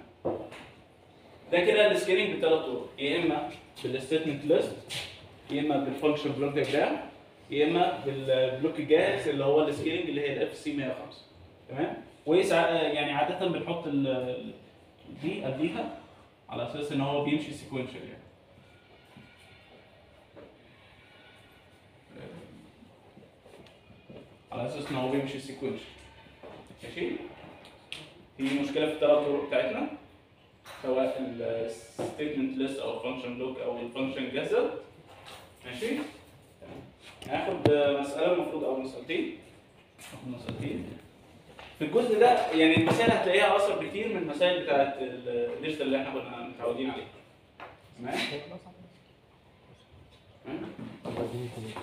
[SPEAKER 2] ده كده السكيلينج بثلاث طرق يا اما بالستيتمنت ليست يا اما بالفانكشن بلوك دياجرام يا اما بالبلوك الجاهز اللي هو السكيلينج اللي هي الاف سي 105 تمام ويسع يعني عاده بنحط ال- دي قبليها على اساس ان هو بيمشي سيكونشال يعني على اساس ان هو بيمشي سيكونشال ماشي في مشكله في الثلاث طرق بتاعتنا سواء الستيتمنت ليست او الفانكشن بلوك او الفانكشن جاهزه ماشي هاخد مساله المفروض او مسالتين هاخد مسالتين في الجزء ده يعني المسائل هتلاقيها اصعب بكتير من المسائل بتاعت الديجيتال اللي احنا كنا متعودين عليها تمام تمام؟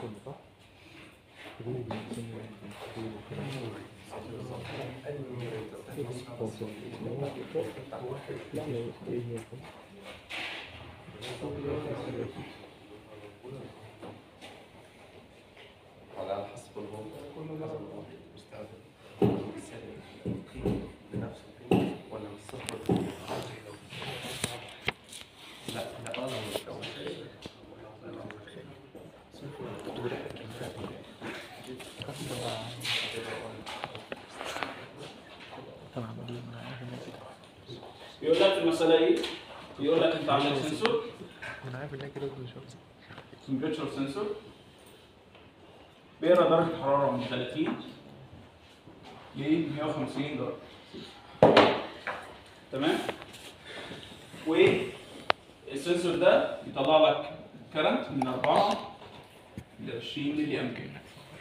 [SPEAKER 1] على حسب الوضع مستخدم بنفس القيمة ولا بالصفر لا لا انا مش
[SPEAKER 2] يقول لك المساله ايه؟ يقول لك انت عندك سنسور
[SPEAKER 7] انا عارف ان كده مش
[SPEAKER 2] تمبريتشر سنسور بيقرا درجه الحراره من 30 ل 150 درجه تمام والسنسور ده يطلع لك كرنت من 4 ل 20 ملي امبير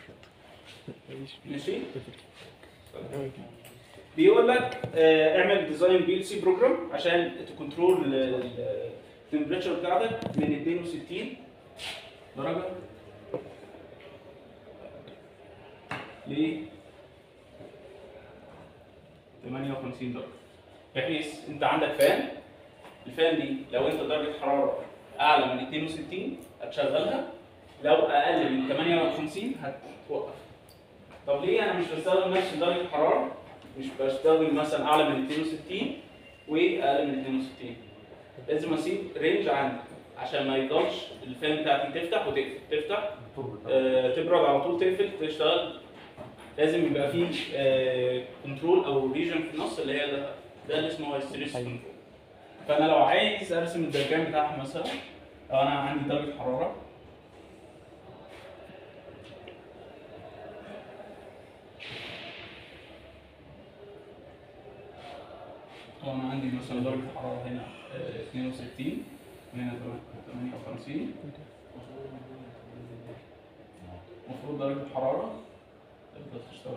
[SPEAKER 2] ماشي بيقول لك آه، اعمل ديزاين بي ال سي بروجرام عشان تكنترول التمبريتشر بتاعتك من 62 درجه ل 58 درجه بحيث انت عندك فان الفان دي لو انت درجه حراره اعلى من 62 هتشغلها لو اقل من 58 هتوقف طب ليه انا مش بستخدم نفس درجه الحراره مش بستخدم مثلا اعلى من 62 واقل من 62 لازم اسيب رينج عندي عشان ما يفضلش الفان بتاعتي تفتح وتقفل تفتح آه تبرد على طول تقفل تشتغل لازم يبقى فيه آه كنترول او ريجن في النص اللي هي ده, ده اللي اسمه ستريس كنترول فانا لو عايز ارسم الدياجرام بتاعها مثلا لو انا عندي درجه حراره هو انا عندي مثلا درجه الحراره هنا آه، 62 وهنا 58 المفروض درجه الحراره تبدا تشتغل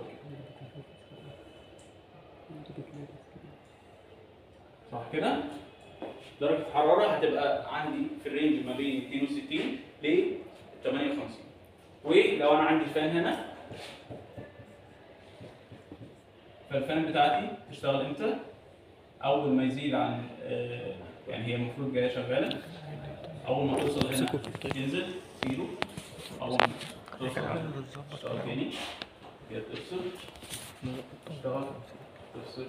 [SPEAKER 2] صح كده؟ درجه الحراره هتبقى عندي في الرينج ما بين 62 ل 58 ولو انا عندي فان هنا فالفان بتاعتي تشتغل امتى؟ اول ما يزيد عن آه، يعني هي المفروض جايه شغاله اول ما توصل هنا ينزل زيرو اول ما توصل هنا تشتغل تاني كده تفصل تشتغل تفصل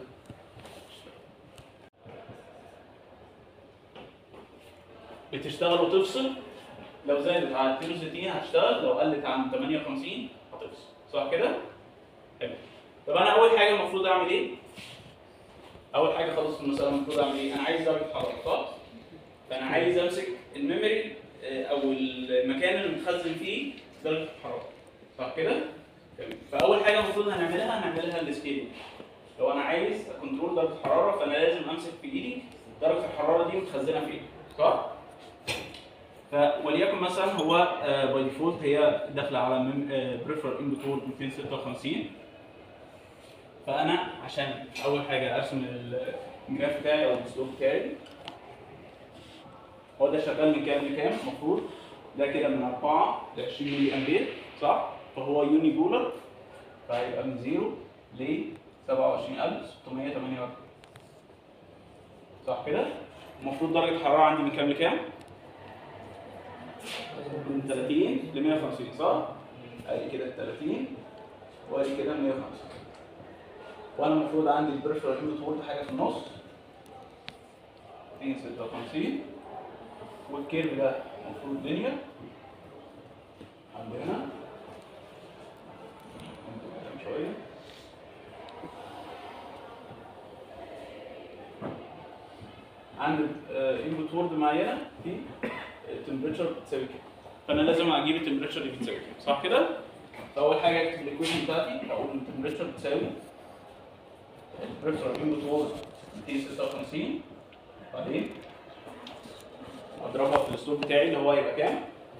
[SPEAKER 2] بتشتغل وتفصل لو زادت على 62 هتشتغل لو قلت عن 58 هتفصل صح كده؟ حلو طب انا اول حاجه المفروض اعمل ايه؟ اول حاجه خالص في المساله المفروض اعمل ايه؟ انا عايز درجه حراره صح؟ فانا عايز امسك الميموري آه، او المكان اللي متخزن فيه درجه الحراره صح كده؟ تمام. فاول حاجه المفروض هنعملها هنعملها السكيلينج لو انا عايز اكنترول درجه الحراره فانا لازم امسك في ايدي درجه الحراره دي متخزنه فين صح؟ ف وليكن مثلا هو باي ديفولت هي داخله على بريفر انبوت وورد 256 فانا عشان اول حاجه ارسم الجراف بتاعي او الاسلوب بتاعي هو ده شغال من كام لكام المفروض ده كده من 4 ل 20 ملي امبير صح فهو يوني بولر فهيبقى من 0 ل 27648 صح كده المفروض درجه الحراره عندي من كام لكام من 30 ل 150 صح ادي كده 30 وادي كده 150 وانا المفروض عندي البريفرال انبوت وورد حاجه في النص 256 والكيرف ده المفروض لينير عندنا هنا قدام شويه عند انبوت وورد معينه في التمبريتشر بتساوي كده فانا لازم اجيب التمبريتشر اللي بتساوي كده صح كده؟ فاول حاجه اكتب الايكويشن بتاعتي اقول ان التمبريتشر بتساوي البريفرال انبوت وورد 256 بعدين اضربها في الاسلوب بتاعي اللي هو هيبقى كام؟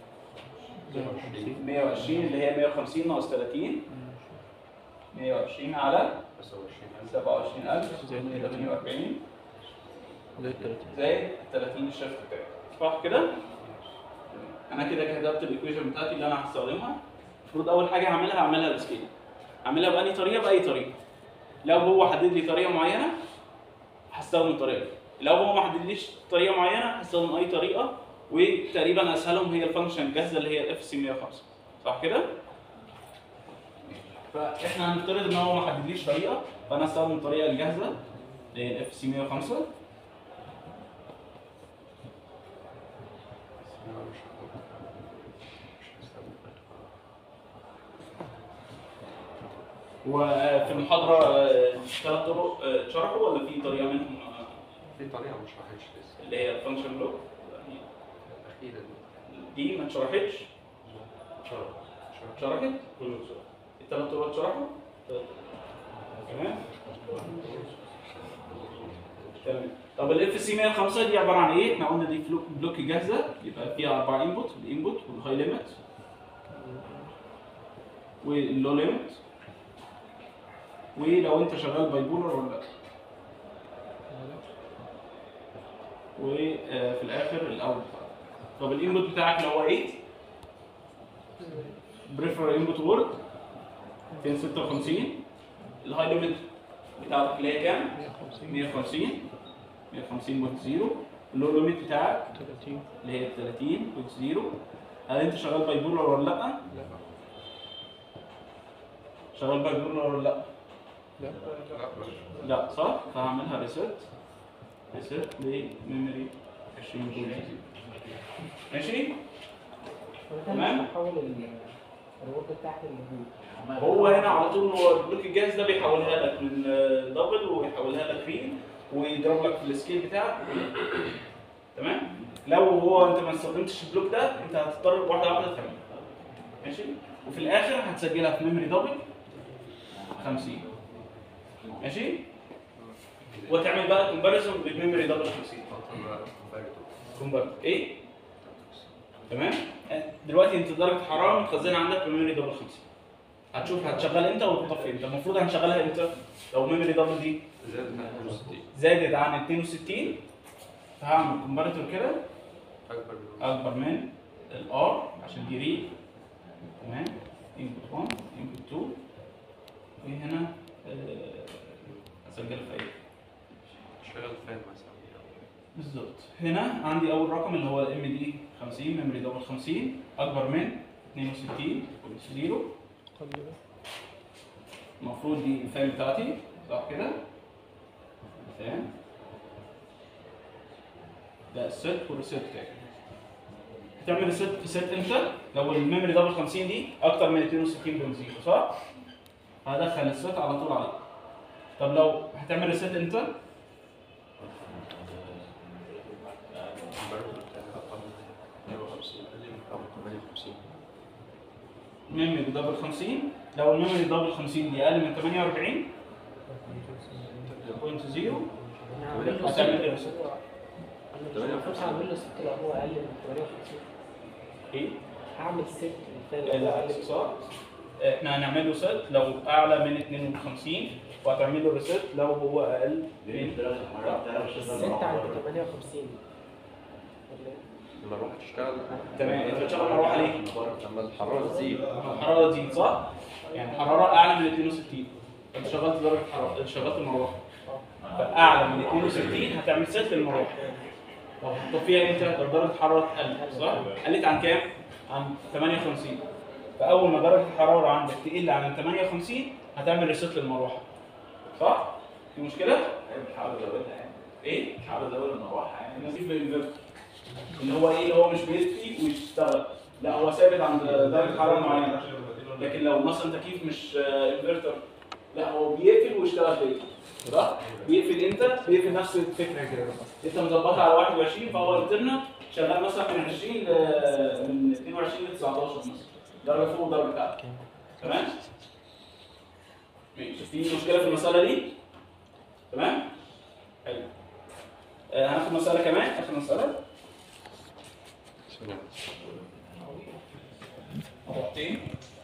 [SPEAKER 2] 120 اللي هي 150 ناقص 30 120 على 27000 زائد 48
[SPEAKER 7] زي 30
[SPEAKER 2] زائد 30 الشفت بتاعي صح كده؟ انا كده كتبت الايكويشن بتاعتي اللي انا هستخدمها المفروض اول حاجه هعملها هعملها بسكيل اعملها بأي طريقه باي طريقه لو هو حدد لي طريقه معينه هستخدم الطريقه دي لو هو ما حددليش طريقه معينه هستخدم اي طريقه وتقريبا اسهلهم هي الفانكشن الجاهزه اللي هي الاف سي 105 صح كده؟ فاحنا هنفترض ان هو ما حددليش طريقه فانا هستخدم الطريقه الجاهزه اللي هي الاف سي 105 وفي المحاضره آه، ثلاث طرق آه، اتشرحوا ولا في طريقه منهم آه،
[SPEAKER 1] في طريقه ما شرحتش لسه
[SPEAKER 2] اللي هي الفانكشن بلوك
[SPEAKER 1] الاخيره دي
[SPEAKER 2] دي ما اتشرحتش
[SPEAKER 9] شرح
[SPEAKER 2] اتشرحت
[SPEAKER 9] كله شرح
[SPEAKER 2] الثلاث طرق اتشرحوا تمام تمام طب الاف سي 105 دي عباره عن ايه؟ احنا قلنا دي فلو- بلوك جاهزه يبقى فيها اربع انبوت الانبوت والهاي ليميت واللو ليميت ولو انت شغال باي بولر ولا لا وفي الاخر الاوت طب الانبوت بتاعك اللي هو ايه؟ بريفر انبوت وورد 256 الهاي ليميت بتاعتك اللي هي كام؟ 150 150.0 اللو ليميت بتاعك
[SPEAKER 7] 30
[SPEAKER 2] اللي هي 30.0 هل انت شغال بايبولر ولا لا؟ شغال بايبولر ولا لا؟ لا صح؟ فهعملها ريسيت ريسيت لميموري 20 جيجا ماشي؟ تمام.
[SPEAKER 4] بحول الريورد بتاعتي اللي
[SPEAKER 2] هو هنا على طول هو البلوك الجاهز ده بيحولها لك من دبل ويحولها لك ريل ويضرب لك في السكيل بتاعك تمام لو هو انت ما استخدمتش البلوك ده انت هتضطر واحده واحده تعملها ماشي وفي الاخر هتسجلها في ميموري دبل 50 ماشي وتعمل بقى كومباريزون بالميموري دبل 50 كومباريزون ايه تمام دلوقتي انت درجه حراره متخزنه عندك في ميموري دبل 50 هتشوف هتشغل امتى وتطفي امتى المفروض هنشغلها امتى لو ميموري دبل دي
[SPEAKER 1] زائد 62
[SPEAKER 2] زادت عن 62 فهعمل كومباريتور كده
[SPEAKER 1] اكبر من
[SPEAKER 2] اكبر من الار عشان دي ريد تمام انبوت 1 انبوت 2 وهنا آه، اسجل في ايه
[SPEAKER 1] شغال فين مثلا
[SPEAKER 2] بالظبط هنا عندي اول رقم اللي هو الام دي 50 ميموري دبل 50 اكبر من 62.0 المفروض دي الفايل بتاعتي صح كده تمام ده الست والريست بتاعي هتعمل ريست في ست امتى؟ لو الميموري دبل 50 دي اكتر من 62.0 صح؟ هدخل الست على طول عليه طب لو هتعمل ريست امتى؟
[SPEAKER 1] الكمبيوتر بتاعي اقل من 150 او 58
[SPEAKER 2] ميموري دبل 50 لو الميموري دبل 50 دي اقل من 48 بوينت زيرو هتعمل ايه ريست؟
[SPEAKER 4] المفروض هعمل له ست لو هو اقل من 58
[SPEAKER 2] ايه؟
[SPEAKER 4] هعمل ست الفايل لو هو اقل
[SPEAKER 2] لا
[SPEAKER 4] من
[SPEAKER 2] صح احنا هنعمل له ست لو اعلى من 52 وهتعمل له ريست لو هو اقل من
[SPEAKER 4] ست عند 58
[SPEAKER 1] لما اروح تشتغل
[SPEAKER 2] تمام انت بتشغل مروحه ليه؟
[SPEAKER 1] لما الحراره تزيد
[SPEAKER 2] الحراره تزيد صح؟ يعني حراره اعلى من 62 انت شغلت درجه حراره شغلت المروحه فاعلى من 62 هتعمل ست للمروحه طب هتطفيها امتى؟ لو درجه الحراره قلت صح؟ قلت عن كام؟ عن 58 فاول ما درجه الحراره عندك تقل عن 58 هتعمل ريست للمروحه صح؟ في مشكله؟
[SPEAKER 5] بحاول ازودها يعني
[SPEAKER 2] ايه؟
[SPEAKER 5] بحاول ازود المروحه يعني
[SPEAKER 2] نضيف الانفرتر اللي هو ايه اللي هو مش بيطفي ويشتغل لا هو ثابت عند درجه حراره معينه لكن لو مثلا تكييف مش آه، انفرتر لا هو بيقفل ويشتغل تاني صح؟ بيقفل امتى؟ بيقفل نفس الفكره كده انت مظبطها على 21 فهو انترنال شغال مثلا من 20 ل من 22 ل 19 مثلا درجه فوق ودرجه تحت تمام؟ ماشي في مشكله في المساله دي؟ تمام؟ حلو آه، هناخد مساله كمان اخر مساله نقطتين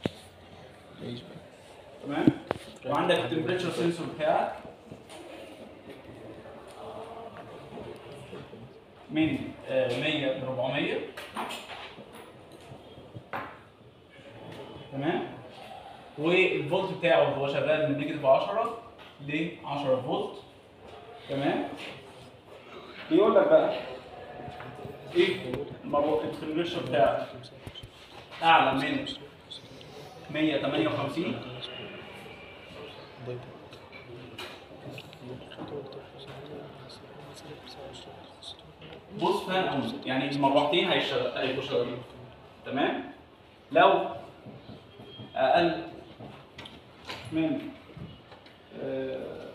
[SPEAKER 2] تمام وعندك التمبريتشر سنسور بتاعك من آه، 100 ل 400 تمام والفولت بتاعه هو شغال من نيجاتيف 10 ل 10 فولت تمام بيقول لك بقى ايه المرو- التمبريتشر بتاعك اعلى من 158 بص فان اون يعني المروحتين هيشتغل هيبقوا شغالين تمام لو اقل من آه،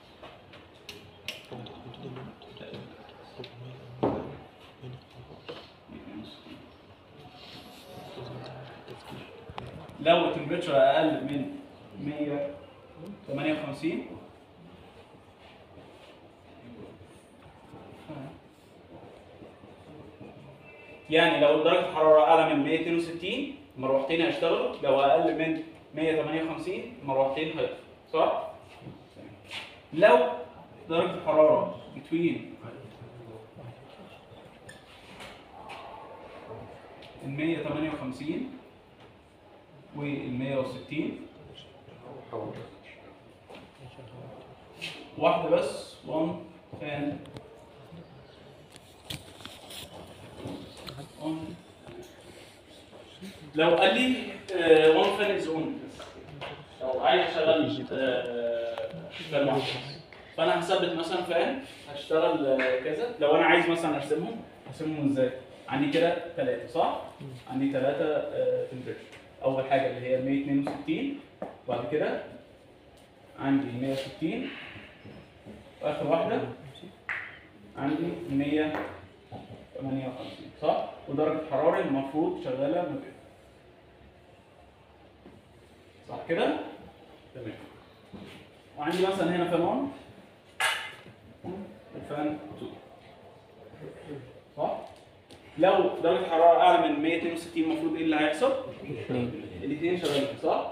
[SPEAKER 2] لو التمبريتشر اقل من 158 يعني لو درجة الحرارة أعلى من 162 المروحتين هيشتغلوا لو أقل من 158 المروحتين هيطفوا صح؟ لو درجة الحرارة between ال 158 وال 160 واحده بس 1 فان on لو قال لي 1 فان از اون لو عايز اشغل آه، فان واحد فانا هثبت مثلا فان هشتغل آه، كذا لو انا عايز مثلا ارسمهم ارسمهم ازاي؟ عندي كده ثلاثه صح؟ عندي ثلاثه تمبريتشر اول حاجه اللي هي 162 وبعد كده عندي 160 واخر واحده عندي 158 صح؟ ودرجه الحراره المفروض شغاله ما بين صح كده؟ تمام وعندي مثلا هنا فان 1 وفان 2 صح؟ لو درجه الحراره اعلى من 162 المفروض ايه اللي هيحصل؟
[SPEAKER 7] اثنين
[SPEAKER 2] الاثنين شغالين صح؟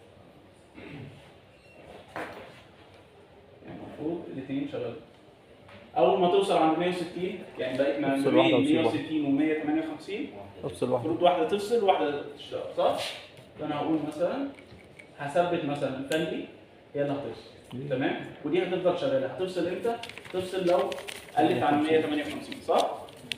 [SPEAKER 2] يعني المفروض الاثنين شغالين اول ما توصل عند 160 يعني بقيت ما
[SPEAKER 7] تفصل واحدة
[SPEAKER 2] بين
[SPEAKER 7] وتسيب واحدة.
[SPEAKER 2] 160 و 158
[SPEAKER 7] افصل واحدة
[SPEAKER 2] المفروض واحده تفصل واحده تشتغل صح؟ فانا هقول مثلا هثبت مثلا الفان دي هي اللي هتفصل تمام؟ ودي هتفضل شغاله هتفصل امتى؟ تفصل لو قلت عن 158 صح؟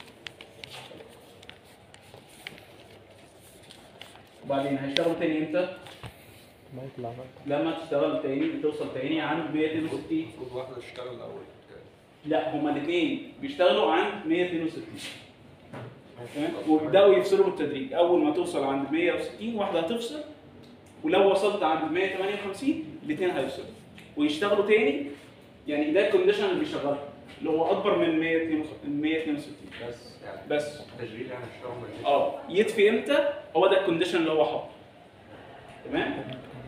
[SPEAKER 2] وبعدين هيشتغلوا تاني امتى؟
[SPEAKER 7] ما يطلع بقى.
[SPEAKER 2] لما تشتغل تاني توصل تاني عند 162
[SPEAKER 1] المفروض واحدة تشتغل الأول
[SPEAKER 2] لا هما الاثنين بيشتغلوا عند 162 تمام ويبداوا يفصلوا بالتدريج اول ما توصل عند 160 واحده هتفصل ولو وصلت عند 158 الاثنين هيفصلوا ويشتغلوا تاني يعني ده الكونديشن اللي بيشغلها اللي هو اكبر من 162 162
[SPEAKER 1] بس يعني
[SPEAKER 2] بس
[SPEAKER 1] تشغيل يعني اشتغل من
[SPEAKER 2] اه يطفي امتى هو ده الكونديشن اللي هو حاطه تمام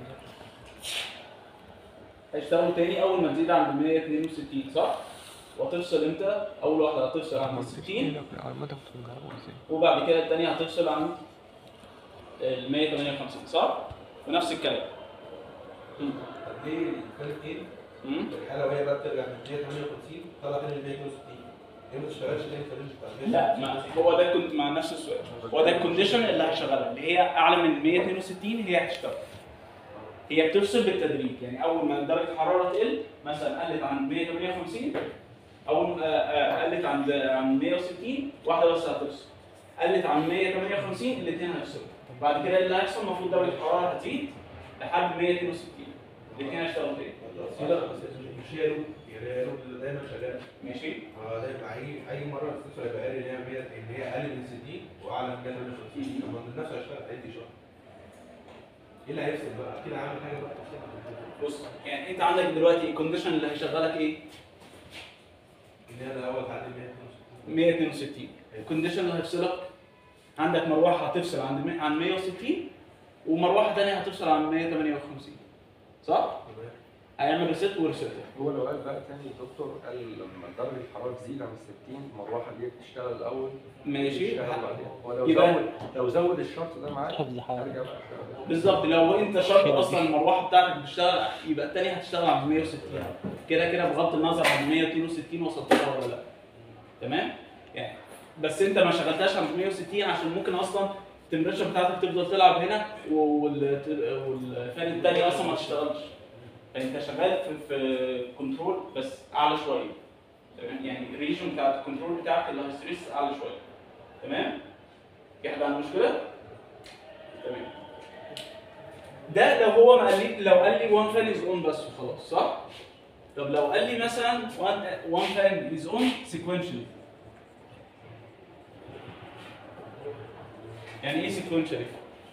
[SPEAKER 2] هيشتغلوا تاني اول ما تزيد عند 162 صح وهتفصل امتى اول واحده هتفصل عند 60 وبعد كده الثانيه هتفصل عند ال 158 صح ونفس الكلام مم.
[SPEAKER 3] طب ليه الفرق ايه؟
[SPEAKER 2] مم.
[SPEAKER 3] الحاله وهي بقى بترجع من 158 طلع تاني ل 162 ليه ما تشتغلش تاني في الرينج بتاع
[SPEAKER 2] لا ما هو ده كنت مع نفس السؤال هو ده الكونديشن اللي هيشغلها اللي هي اعلى من 162 هي هتشتغل هي بتفصل بالتدريج يعني اول ما درجه الحراره تقل مثلا قلت عن 158 اول آه، آه، قلت عند عن 160 واحده بس هتفصل قلت عن 158 الاثنين هيفصلوا بعد كده اللي هيحصل المفروض درجه الحراره هتزيد لحد 162 الاثنين هيشتغلوا تاني
[SPEAKER 3] مش هي لوب هي لوب اللي دايما شغاله
[SPEAKER 2] ماشي
[SPEAKER 3] اه دايما اي اي مره السنسور هيبقى قال ان هي 100 ان هي اقل من 60 واعلى من 158 لما النفس هيشتغل هيدي شهر ايه اللي هيفصل بقى؟ كده عامل حاجه بقى
[SPEAKER 2] بص يعني انت عندك دلوقتي الكونديشن اللي هيشغلك ايه؟
[SPEAKER 3] ان هي الاول تعدي 162
[SPEAKER 2] 162 الكونديشن اللي هيفصلك عندك مروحه هتفصل عند مي- عن 160 ومروحه ثانيه هتفصل عن 158 صح؟ هيعمل ريست وريست
[SPEAKER 1] هو لو قال بقى تاني الدكتور قال لما درجة الحرارة تزيد عن 60 المروحة دي بتشتغل الأول
[SPEAKER 2] ماشي
[SPEAKER 1] تشتغل بعدين ولو
[SPEAKER 2] يبقى-
[SPEAKER 1] زود لو زود الشرط ده معاك
[SPEAKER 7] حفظ حاجة
[SPEAKER 1] ارجع بقى اشتغل
[SPEAKER 2] بالظبط لو انت شرط اصلا المروحه بتاعتك بتشتغل يبقى الثانيه هتشتغل عند 160 كده كده بغض النظر عن 162 وصلت لها ولا لا تمام؟ يعني بس انت ما شغلتهاش عند 160 عشان ممكن اصلا التمبريتشر بتاعتك تفضل تلعب هنا وال- والفان الثانيه اصلا ما تشتغلش فانت شغال في, في كنترول بس اعلى شويه تمام يعني الريجن بتاعت الكنترول بتاعك اللي هيستريس اعلى شويه تمام؟ في حد عنده مشكله؟ تمام ده لو هو ما قال لي لو قال لي وان فان از اون بس وخلاص صح؟ طب لو قال لي مثلا وان وان فان از اون سيكونشالي يعني ايه سيكونشالي؟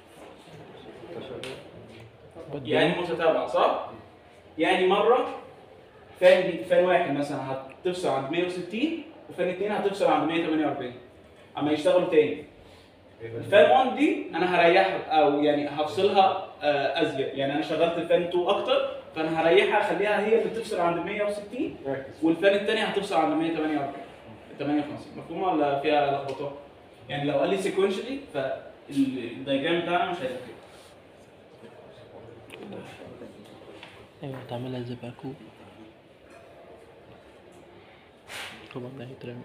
[SPEAKER 2] يعني متتابعه صح؟ يعني مره فان دي فان واحد مثلا هتفصل عند 160 وفان اثنين هتفصل عند 148 اما يشتغلوا تاني الفان 1 دي انا هريحها او يعني هفصلها آه، ازيد يعني انا شغلت الفان 2 اكتر فانا هريحها اخليها هي اللي تفصل عند 160 والفان الثانيه هتفصل عند 148 58 مفهومه ولا فيها لخبطه؟ يعني لو قال لي سيكونشلي فالدايجرام بتاعنا مش هيبقى كده
[SPEAKER 7] ايوه تعملها زي باكو طبعا ده هيترمي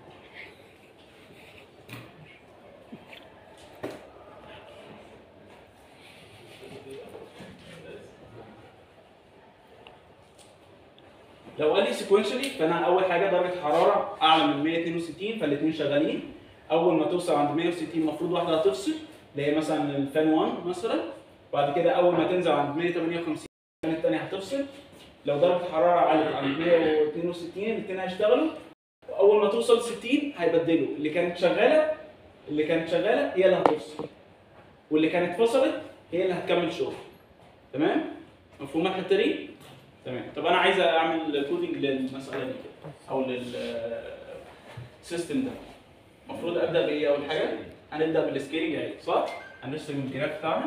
[SPEAKER 2] لو قال لي سيكونشالي فانا اول حاجه درجه حراره اعلى من 162 فالاثنين شغالين اول ما توصل عند 160 المفروض واحده هتفصل اللي هي مثلا الفان 1 مثلا بعد كده اول ما تنزل عند 158 الفان الثانيه هتفصل لو درجه الحراره علت عند 162 الاثنين هيشتغلوا اول ما توصل 60 هيبدلوا اللي كانت شغاله اللي كانت شغاله هي اللي هتفصل واللي كانت فصلت هي اللي هتكمل شغل تمام مفهوم الحته دي تمام طب انا عايز اعمل كودنج للمساله دي كده او للسيستم ده المفروض ابدا بايه اول حاجه هنبدا بالسكيلنج اهي صح هنرسم الجراف بتاعنا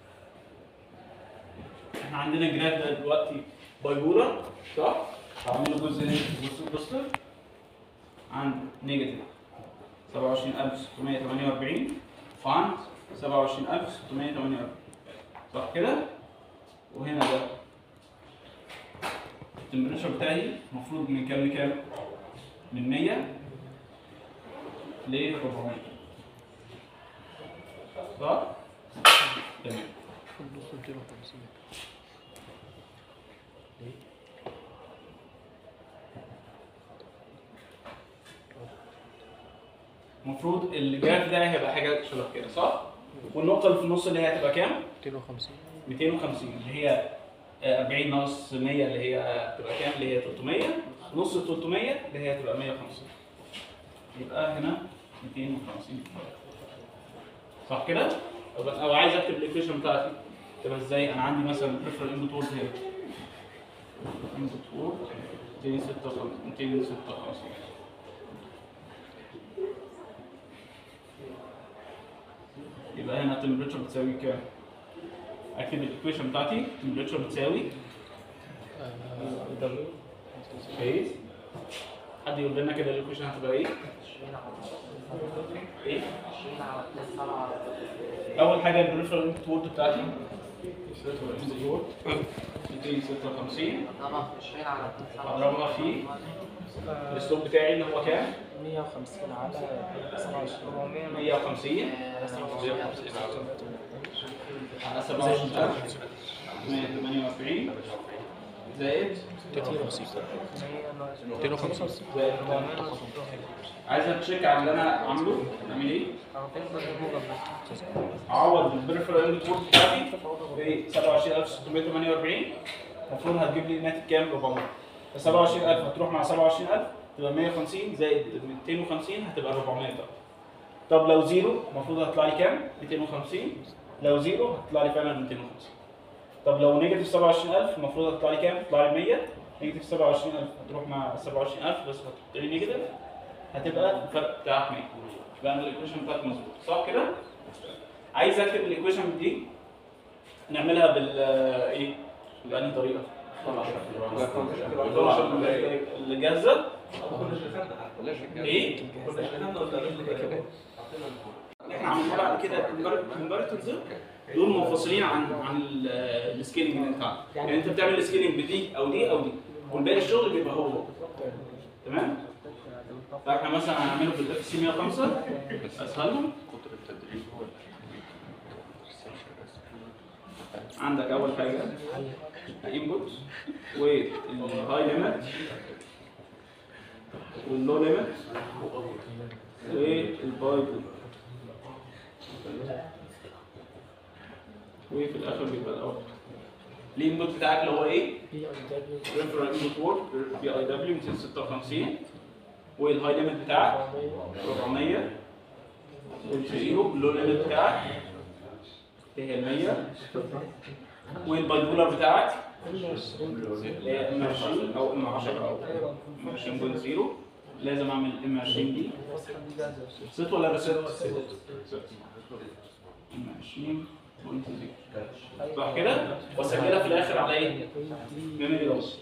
[SPEAKER 2] احنا عندنا الجراف ده دلوقتي بايبولار صح هعمل له جزء بص بوستر عند نيجاتيف 27648 وعند 27648 صح كده وهنا ده التمبريتشر بتاعي المفروض من كام لكام؟ من 100 ل 400 صح؟ تمام المفروض الجراف ده هيبقى حاجه شبه كده صح؟ والنقطه اللي في النص اللي هي هتبقى كام؟
[SPEAKER 7] 250
[SPEAKER 2] 250 اللي هي آه، 40 ناقص 100 اللي هي تبقى كام؟ اللي هي 300 نص ال 300 اللي هي تبقى 150 يبقى هنا 250 صح كده؟ طب او عايز اكتب الايكويشن بتاعتي تبقى ازاي؟ انا عندي مثلا بريفرال انبوت وورد هنا انبوت وورد 256 256 يبقى هنا التمبريتشر بتساوي كام؟ اكتب الايكويشن بتاعتي التمبريتشر بتساوي دبليو كويس حد يقول لنا كده الايكويشن هتبقى ايه؟ ايه؟ اول حاجه البريفرال انبوت وورد بتاعتي input word 256 هضربها في الاسلوب بتاعي اللي هو كام؟
[SPEAKER 4] 150 على 27
[SPEAKER 2] 150 على 27000 148 زائد
[SPEAKER 7] 250 250
[SPEAKER 2] زائد 400 عايز اتشيك على اللي انا عامله اعمل ايه؟ اعوض البريفرال انبوت وورد بتاعتي ب 27648 المفروض هتجيب لي ناتج كام 400 ف 27000 هتروح مع 27000 تبقى 150 زائد 250 هتبقى 400 بقى. طب لو زيرو المفروض هيطلع لي كام 250 لو زيرو هتطلع لي فعلا 250 طب لو نيجاتيف 27000 المفروض هتطلع لي كام هتطلع لي 100 نيجاتيف 27000 هتروح مع 27000 بس هتحط لي نيجاتيف هتبقى الفرق بتاعك 100 يبقى انا الايكويشن بتاعتي مظبوط صح كده؟ عايز اكتب الايكويشن دي نعملها بال ايه؟ بأنهي طريقة؟ اللي جاهزة؟ ايه؟ احنا عملنا بعد كده الكومباريتورز دول منفصلين عن عن ال- السكيلنج اللي انت عامله يعني انت بتعمل السكيلنج بدي او دي او دي والباقي الشغل بيبقى هو هو تمام؟ فاحنا مثلا هنعمله بالاف سي 105 اسهلهم عندك اول حاجه انبوت والهاي ليميت واللو ليميت والباي وفي الاخر بيبقى الاوت الانبوت بتاعك اللي هو ايه؟ ريفرال انبوت وورد بي اي دبليو 256 والهاي ليميت بتاعك 400 والزيرو اللو ليميت بتاعك اللي هي 100 والبايبولار بتاعك اللي هي ام 20 او ام 10 او ام 20.0 لازم اعمل ام 20 دي ست ولا ريست؟ ام 20.0 صح كده؟ واسجلها في الاخر على ايه؟ ميموري لوس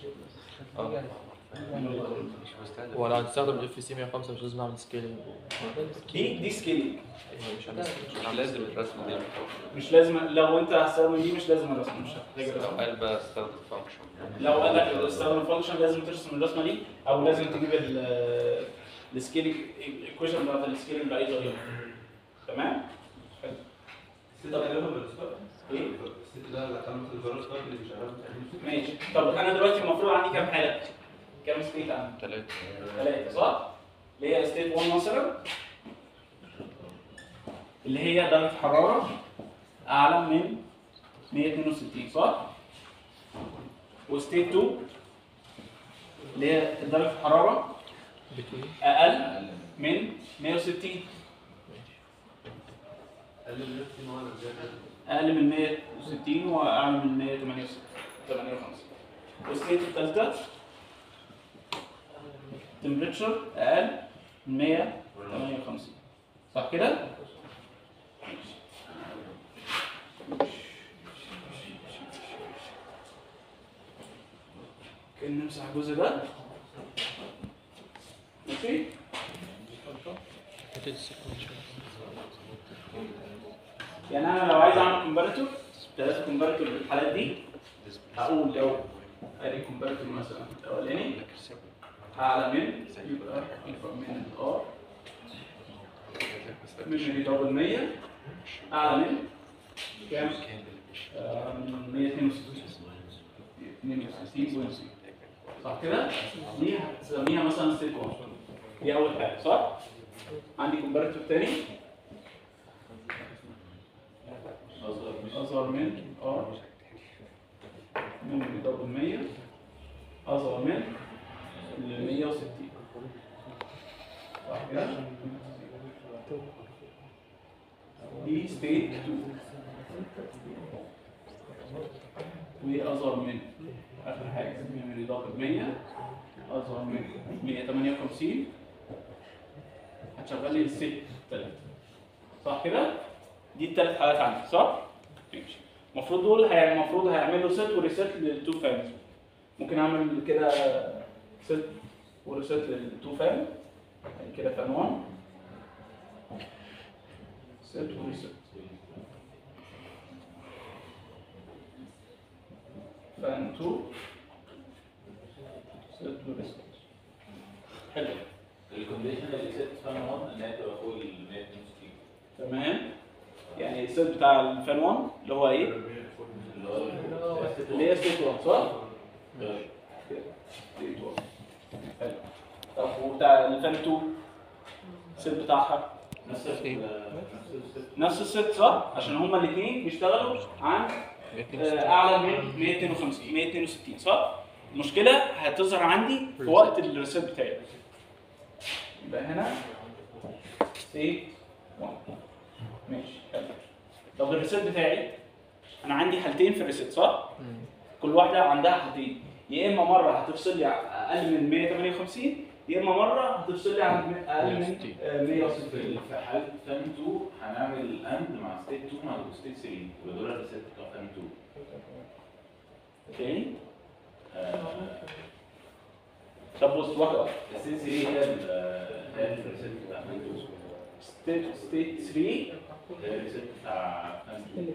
[SPEAKER 7] ولو هنستخدم الاف سي 105 مش لازم اعمل سكيلينج
[SPEAKER 2] دي دي سكيلينج
[SPEAKER 7] مش هنستخدم
[SPEAKER 1] مش لازم الرسم دي
[SPEAKER 2] مش لازم لو انت هتستخدم دي مش لازم الرسم مش هتحتاج الرسم
[SPEAKER 1] قال بقى استخدم فانكشن
[SPEAKER 2] لو قال لك استخدم الفانكشن لازم ترسم الرسمه دي او لازم تجيب ال السكيلينج الايكويشن بتاعت السكيلينج باي طريقه تمام؟
[SPEAKER 3] الست ده لهم بالنسبه
[SPEAKER 2] ايه؟
[SPEAKER 3] الست ده اللي كان مثلا الزرار اللي بيشغل
[SPEAKER 2] ماشي طب انا دلوقتي المفروض عندي كام حاله؟ كام ستيت عندي؟
[SPEAKER 7] ثلاثة
[SPEAKER 2] ثلاثة صح؟ اللي هي ستيت 1 مثلا اللي هي درجة حرارة أعلى من 162 صح؟ وستيت 2 اللي هي درجة حرارة أقل من 160 أقل من 160 وأعلى من 158 والستيت الثالثة تمبريتشر اقل من 158 صح كده؟ كده نمسح الجزء ده ماشي؟ يعني انا لو عايز اعمل كومباريتور ثلاثة كومباريتور للحالات دي هقول لو ادي كومباريتور مثلا الاولاني اعلى من يبقى يبقى من ار من دبل 100 اعلى من كام؟ آه، من 162 صح كده؟ دي هتسميها مثلا ستيت 1 دي اول حاجه صح؟ عندي كومباريتور تاني اصغر من ار من دبل 100 اصغر من ال 160 صح كده؟ دي ستيت 2 واصغر من اخر حاجه من اضافه 100 اصغر من 158 هتشغل لي الست ثلاثه صح كده؟ دي الثلاث حالات عندي صح؟ ماشي المفروض دول هي- المفروض هيعملوا ست وريست للتو فامز ممكن اعمل كده ست وريست للتو فام يعني كده فان 1 ست وريست فان 2 ست وريست حلو
[SPEAKER 5] الكونديشن اللي ست فان 1 ان هي تبقى فوق ال 162
[SPEAKER 2] تمام يعني الست بتاع الفان 1 اللي هو ايه؟
[SPEAKER 5] اللي هو
[SPEAKER 2] اللي هي ست 1 صح؟
[SPEAKER 5] ده.
[SPEAKER 2] ست 1 حلو طب وبتاع الفان 2 الست بتاعها
[SPEAKER 5] نفس ال نفس الست
[SPEAKER 2] نفس الست صح؟ عشان هما الاثنين بيشتغلوا عن آه، اعلى من 152 162 صح؟ المشكله هتظهر عندي في وقت الريسيت بتاعي يبقى هنا ستيت 1 ماشي حلو طب الريسيت بتاعي انا عندي حالتين في الريسيت صح؟ كل واحده عندها حالتين يا اما مره هتفصل لي اقل من 158 يا اما مره هتفصل لي عن اقل من آه، 160
[SPEAKER 5] في حالة فان 2 هنعمل اند مع ستيت 2 مع ستيت 3 يبقى دول الريسيت بتوع فان 2
[SPEAKER 2] تاني
[SPEAKER 5] آه،
[SPEAKER 2] طب بص واحده واحده
[SPEAKER 5] ستيت 3 هي ال- هي الريسيت بتاع فان 2
[SPEAKER 2] ستيت ستيت 3
[SPEAKER 5] هي الريسيت بتاع فان 2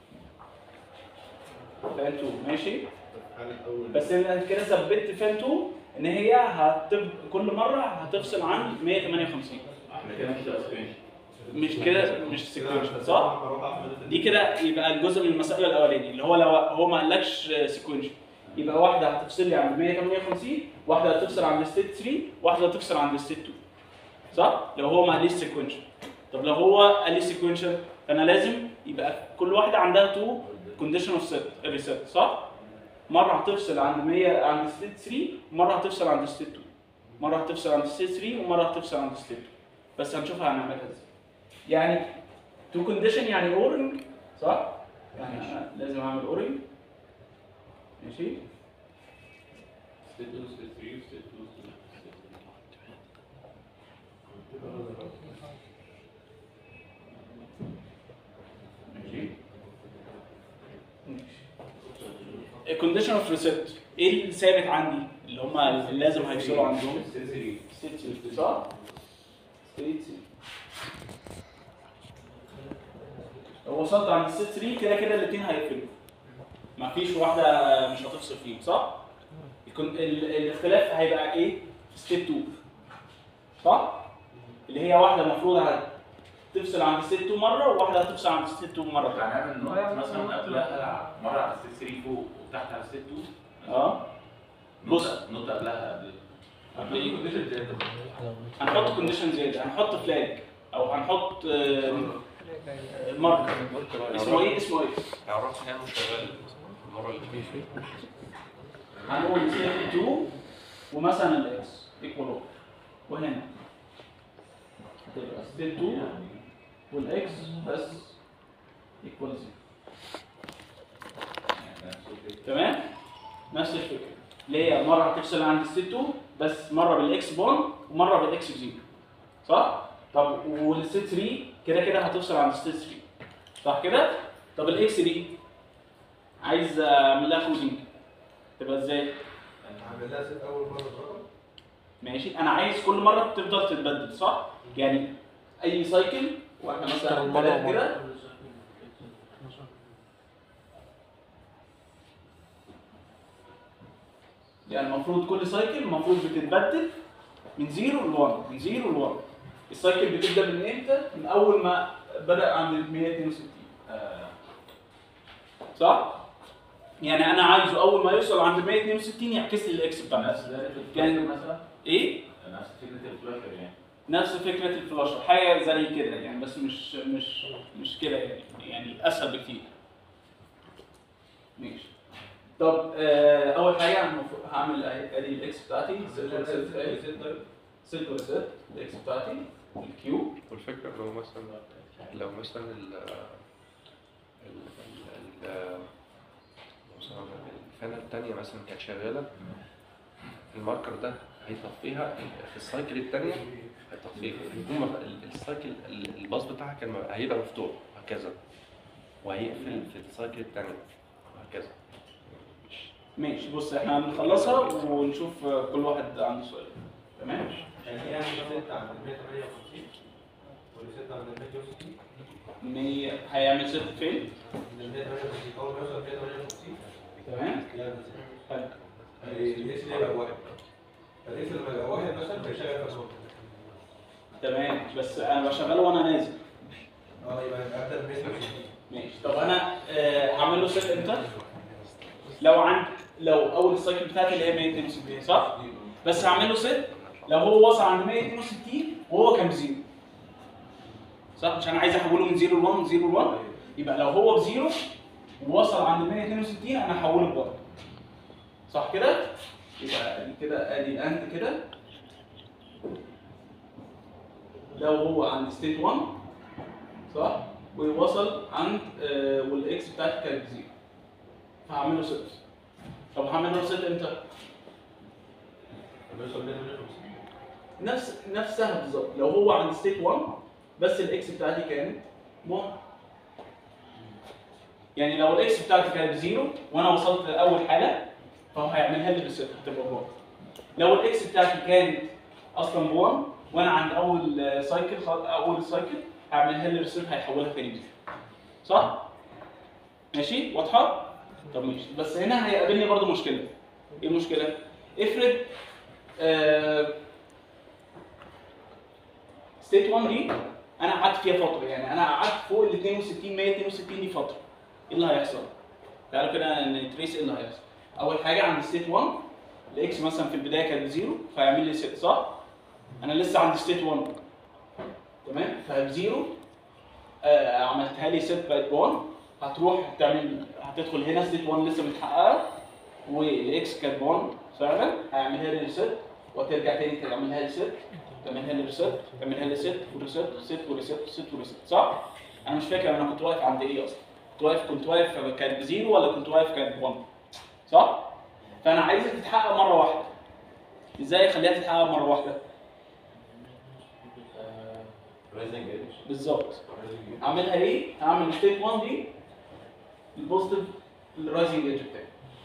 [SPEAKER 2] فان 2 ماشي
[SPEAKER 3] حالة أول
[SPEAKER 2] بس انا كده ثبت فان 2 ان هي هتب... كل مره هتفصل عن 158
[SPEAKER 5] احنا كده مش تسبنشن
[SPEAKER 2] مش كده مش سيكونشال صح؟ دي كده يبقى الجزء من المساله الاولاني اللي هو لو هو ما قالكش سيكونشال يبقى واحده هتفصل لي عند 158 واحده هتفصل عند ستيت 3 واحده هتفصل عند ستيت 2 صح؟ لو هو ما قاليش سيكونشال طب لو هو قال لي سيكونشال فانا لازم يبقى كل واحده عندها تو كونديشن اوف سيت ريسيت صح؟ مره هتفصل عند 100 عند ستيت 3 ومره هتفصل عند ستيت 2 مره هتفصل عند ستيت 3 ومره هتفصل عند ستيت 2 بس هنشوفها هنعملها ازاي يعني تو كونديشن يعني اورنج صح؟ يعني أنا لازم اعمل اورنج ماشي
[SPEAKER 5] ستيت 2 ستيت 3 ستيت 2 ستيت 3
[SPEAKER 2] ماشي الكونديشن اوف ريسيت ايه الثابت عندي اللي هم اللي لازم هيفصلوا عندهم
[SPEAKER 5] ستيت 3
[SPEAKER 2] ستيت 3 صح؟ ستيت 3 لو وصلت عند ستيت 3 كده كده الاثنين هيقفلوا مفيش واحده مش هتفصل فيهم صح؟ يكون ال- الاختلاف هيبقى ايه؟ ستيت 2 صح؟ اللي هي واحده المفروض هتفصل عند ستيت 2 مره وواحده هتفصل عند ستيت 2 مره ثانيه
[SPEAKER 5] هنعمل نقط مثلا قبلها مره على ستيت 3 فوق وتحت على ستيت 2
[SPEAKER 2] اه بص.
[SPEAKER 5] نقطة قبلها قبل
[SPEAKER 2] قبل ايه؟ هنحط كونديشن زياده هنحط فلاج او هنحط آه، ماركر اسمه ايه اسمه ايه؟
[SPEAKER 1] يعرف كانوا شغال المره اللي فاتت
[SPEAKER 2] هنقول ستيت 2 ومثلا الاكس ايكوال وهنا هتبقى ستيت 2 والاكس بس ايكوال 0 تمام؟ نفس الفكره اللي هي مره هتفصل عند ستيت 2 بس مره بالاكس 1 ومره بالاكس 0 صح؟ طب والستيت 3 كده كده هتفصل عند ستيت 3 صح كده؟ طب الاكس دي عايز اعمل لها كودينج تبقى ازاي؟
[SPEAKER 3] عامل لها ست اول مره برقم
[SPEAKER 2] ماشي انا عايز كل مره تفضل تتبدل صح؟ يعني اي سايكل واحنا مثلا
[SPEAKER 7] مرة
[SPEAKER 2] ثلاث
[SPEAKER 7] ومرة.
[SPEAKER 2] كده يعني المفروض كل سايكل المفروض بتتبدل من 0 ل 1 من 0 ل 1 السايكل بتبدا من امتى؟ من اول ما بدا عند 162
[SPEAKER 5] آه،
[SPEAKER 2] صح؟ يعني انا عايزه اول ما يوصل عند 162 يعكس لي الاكس بتاعنا
[SPEAKER 5] نفس ذلك
[SPEAKER 2] يعني-
[SPEAKER 5] الفلاشر مثلا
[SPEAKER 2] ايه؟
[SPEAKER 5] نفس فكرة الفلاشر يعني
[SPEAKER 2] نفس فكره الفلاشر حاجه زي كده يعني بس مش مش مش كده يعني يعني اسهل بكتير ماشي طب آه اول حاجه أنا المفروض هعمل أهي- ادي الاكس بتاعتي ست وريست ست وريست الاكس بتاعتي الكيو
[SPEAKER 1] والفكره لو مثلا لو مثلا ال ال ال- ال مثلا الفانة التانية مثلا كانت شغالة الماركر ده هيطفيها في السايكل التانية هيطفيها يكون مف- ال- السايكل ال- الباص بتاعها كان م- هيبقى مفتوح وهكذا وهيقفل في السايكل التانية وهكذا
[SPEAKER 2] ماشي بص احنا هنخلصها ونشوف آه، كل واحد عنده سؤال تمام
[SPEAKER 3] يعني هي عامل ست عند 158 ولا 6 عند 160
[SPEAKER 2] مية- هيعمل ست فين
[SPEAKER 3] من 158 اول ما يوصل 158
[SPEAKER 2] تمام
[SPEAKER 3] يعني
[SPEAKER 2] حلو.
[SPEAKER 3] الاكس ده يبقى واحد فالاكس لما يبقى واحد مثلا هيشغل في صوت
[SPEAKER 2] تمام بس انا بشغله وانا نازل
[SPEAKER 3] اه يبقى ابدا ب 160
[SPEAKER 2] ماشي طب انا آه، هعمل له سيت امتى؟ لو عند لو اول السايكل بتاعتي اللي هي 162 صح؟ بس هعمل له سيت لو هو وصل عند 162 وهو كان بزيرو صح؟ مش انا عايز احوله من 0 ل 1 من 0 ل 1 يبقى لو هو بزيرو ووصل عند 162 انا هحوله ب 1 صح كده؟ يبقى ادي كده ادي الاند كده لو هو عند ستيت 1 صح؟ ويوصل عند آه والاكس بتاعتي كانت بزيرو فهعمل له ست طب هعمل له ست امتى؟
[SPEAKER 3] لما يوصل 158
[SPEAKER 2] نفس نفسها بالظبط لو هو عند ستيت 1 بس الاكس بتاعتي كانت 1 يعني لو الاكس بتاعتي كانت بزيرو وانا وصلت لاول حاله فهو هيعملها لي بالست هتبقى 1 لو الاكس بتاعتي كانت اصلا ب 1 وانا عند اول آه، سايكل خل- اول سايكل هعملها لي بالست هيحولها تاني بزيرو صح؟ ماشي واضحه؟ طب ماشي بس هنا هيقابلني برضو مشكله ايه المشكله؟ افرض آه ستيت 1 دي انا قعدت فيها فتره يعني انا قعدت فوق ال 62 162 دي فتره ايه اللي هيحصل؟ تعالوا كده نتريس ايه اللي هيحصل اول حاجه عند ستيت 1 الاكس مثلا في البدايه كانت بزيرو فهيعمل لي ست صح؟ انا لسه عند ستيت 1 تمام فبزيرو آه عملتها لي ست بقت 1 هتروح تعمل هتدخل هنا ستيت 1 لسه متحققه والاكس كانت 1 فعلا هيعملها لي ريست وترجع تاني تعملها لي ست تعملها لي ريست تعملها لي ست وريست ست وريست ست وريست صح؟ انا مش فاكر انا كنت واقف عند ايه اصلا كنت واقف كنت واقف كانت بزيرو ولا كنت واقف كانت 1 صح؟ فانا عايزها تتحقق مره واحده ازاي اخليها تتحقق مره واحده؟
[SPEAKER 5] رايزنج ايدج
[SPEAKER 2] بالظبط اعملها ايه؟ هعمل ستيت 1 دي البوزيتيف الرايزنج ايدج بتاعي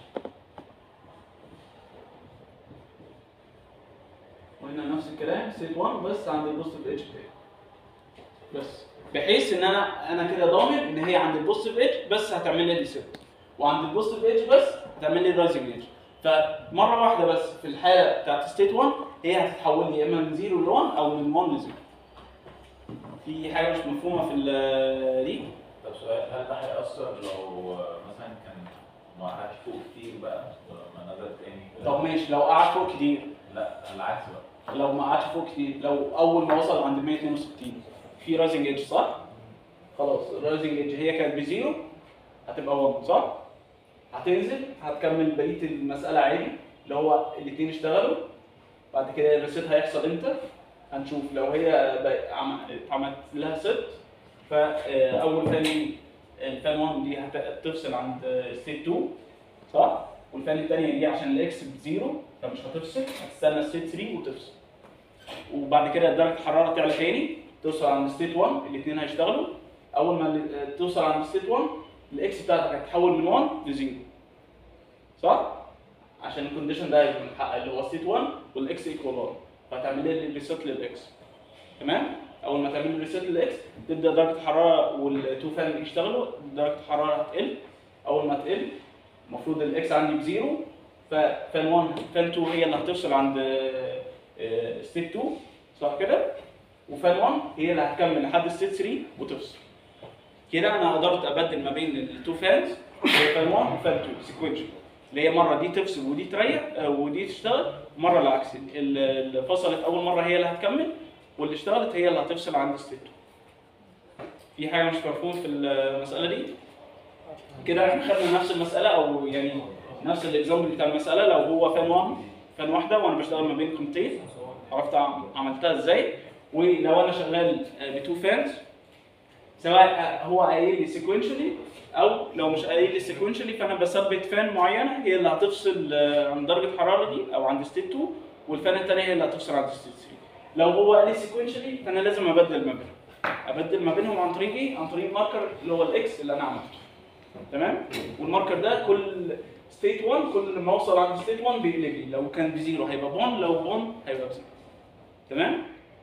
[SPEAKER 2] وهنا نفس الكلام ستيت 1 بس عند البوزيتيف ايدج بتاعي بس بحيث ان انا انا كده ضامن ان هي عند البوزيتيف ايدج بس هتعمل لي ست وعند البوزيتيف ايدج بس هتعمل لي الرايزنج ايدج فمره واحده بس في الحاله بتاعت ستيت 1 هي هتتحول لي يا اما من 0 ل 1 او من 1 ل 0 في حاجه مش مفهومه في ال- دي
[SPEAKER 5] طب سؤال هل ده هيأثر لو مثلا كان ما قعدش فوق كتير بقى لما نزل تاني
[SPEAKER 2] طب ماشي لو قعد فوق كتير
[SPEAKER 5] لا العكس بقى
[SPEAKER 2] لو ما قعدش فوق كتير لو اول ما وصل عند 162 في رايزنج ايدج صح؟ خلاص الرايزنج ايدج هي كانت بزيرو هتبقى 1 صح؟ هتنزل هتكمل بقيه المساله عادي اللي هو الاثنين اشتغلوا بعد كده الريست هيحصل امتى؟ هنشوف لو هي بقى- عم- اتعملت لها ست فاول فان الفان 1 دي هتفصل عند ستيت 2 صح؟ والفان الثانيه دي عشان الاكس بزيرو فمش هتفصل هتستنى ستيت 3 وتفصل وبعد كده درجه الحراره تعلى تاني توصل عند ستيت 1 الاثنين هيشتغلوا اول ما ال- توصل عند ستيت 1 الاكس بتاعتك هتتحول من 1 لزيرو صح؟ عشان الكونديشن ده يبقى متحقق اللي هو ستيت 1 والاكس ايكوال 1 فهتعمل لي ريسيت للاكس تمام؟ اول ما تعمل ريسيت للاكس تبدا درجه الحراره والتو فان يشتغلوا درجه الحراره هتقل اول ما تقل المفروض الاكس عندي بزيرو ففان 1 فان 2 هي اللي هتفصل عند ستيت 2 صح كده؟ وفان 1 هي اللي هتكمل لحد ستيت 3 وتفصل كده انا قدرت ابدل ما بين التو فانز اللي هي فان 1 وفان 2 سيكونشال اللي هي مره دي تفصل ودي تريح آه، ودي تشتغل مره العكس ال- اللي فصلت اول مره هي اللي هتكمل واللي اشتغلت هي اللي هتفصل عند ستيت 2 في حاجه مش مفهوم في المساله دي كده احنا خدنا نفس المساله او يعني نفس الاكزامبل بتاع المساله لو هو فان 1 فان واحده وانا بشتغل ما بين قيمتين عرفت أعم- عملتها ازاي ولو انا شغال آه، بتو فانز سواء آه، هو قايل لي سيكونشالي او لو مش قايل لي سيكونشالي فانا بثبت فان معينه هي اللي هتفصل آه، عند درجه الحراره دي او عند ستيت 2 والفان الثانيه هي اللي هتفصل عند ستيت 3 لو هو قال لي سيكونشالي فانا لازم ابدل ما بينهم ابدل ما بينهم عن طريق ايه؟ عن طريق ماركر اللي هو الاكس اللي انا عملته تمام والماركر ده كل ستيت 1 كل ما اوصل عند ستيت 1 بيقلب لي لو كان بزيرو هيبقى ب 1 لو ب 1 هيبقى بزيرو تمام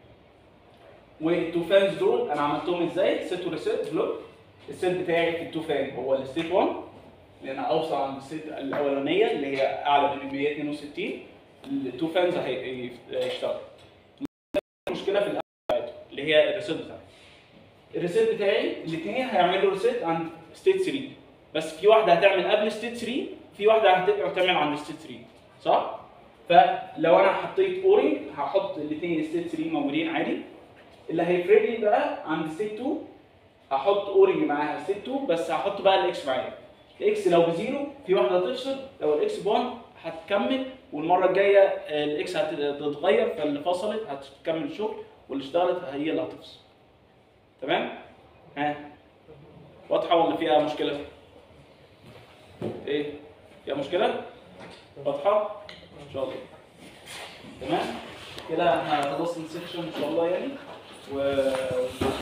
[SPEAKER 2] والتو فانز دول انا عملتهم ازاي؟ ست وريست بلوك الست بتاعي في التو فان هو الستيت 1 لان اوصل عند الست الاولانيه اللي هي اعلى من 162 التو فانز هيشتغل المشكله في الأول بتاعته اللي هي الريست بتاعتي الريسيت بتاعي الاثنين هيعملوا ريسيت عند ستيت 3 بس في واحده هتعمل قبل ستيت 3 في واحده هتبقى هتعمل عند ستيت 3 صح؟ فلو انا حطيت اورنج هحط الاثنين ستيت 3 موجودين عادي اللي هيفرق لي بقى عند ستيت 2 هحط اورنج معاها ستيت 2 بس هحط بقى الاكس معايا الاكس لو بزيرو في واحده هتفصل لو الاكس ب 1 هتكمل والمره الجايه آه، الاكس هتتغير فاللي فصلت هتكمل الشغل واللي اشتغلت هي اللي هتفصل تمام؟ ها واضحة ولا فيها مشكلة؟ ايه؟ فيها مشكلة؟ واضحة؟ ان شاء الله تمام؟ كده احنا خلصنا السكشن ان شاء الله يعني و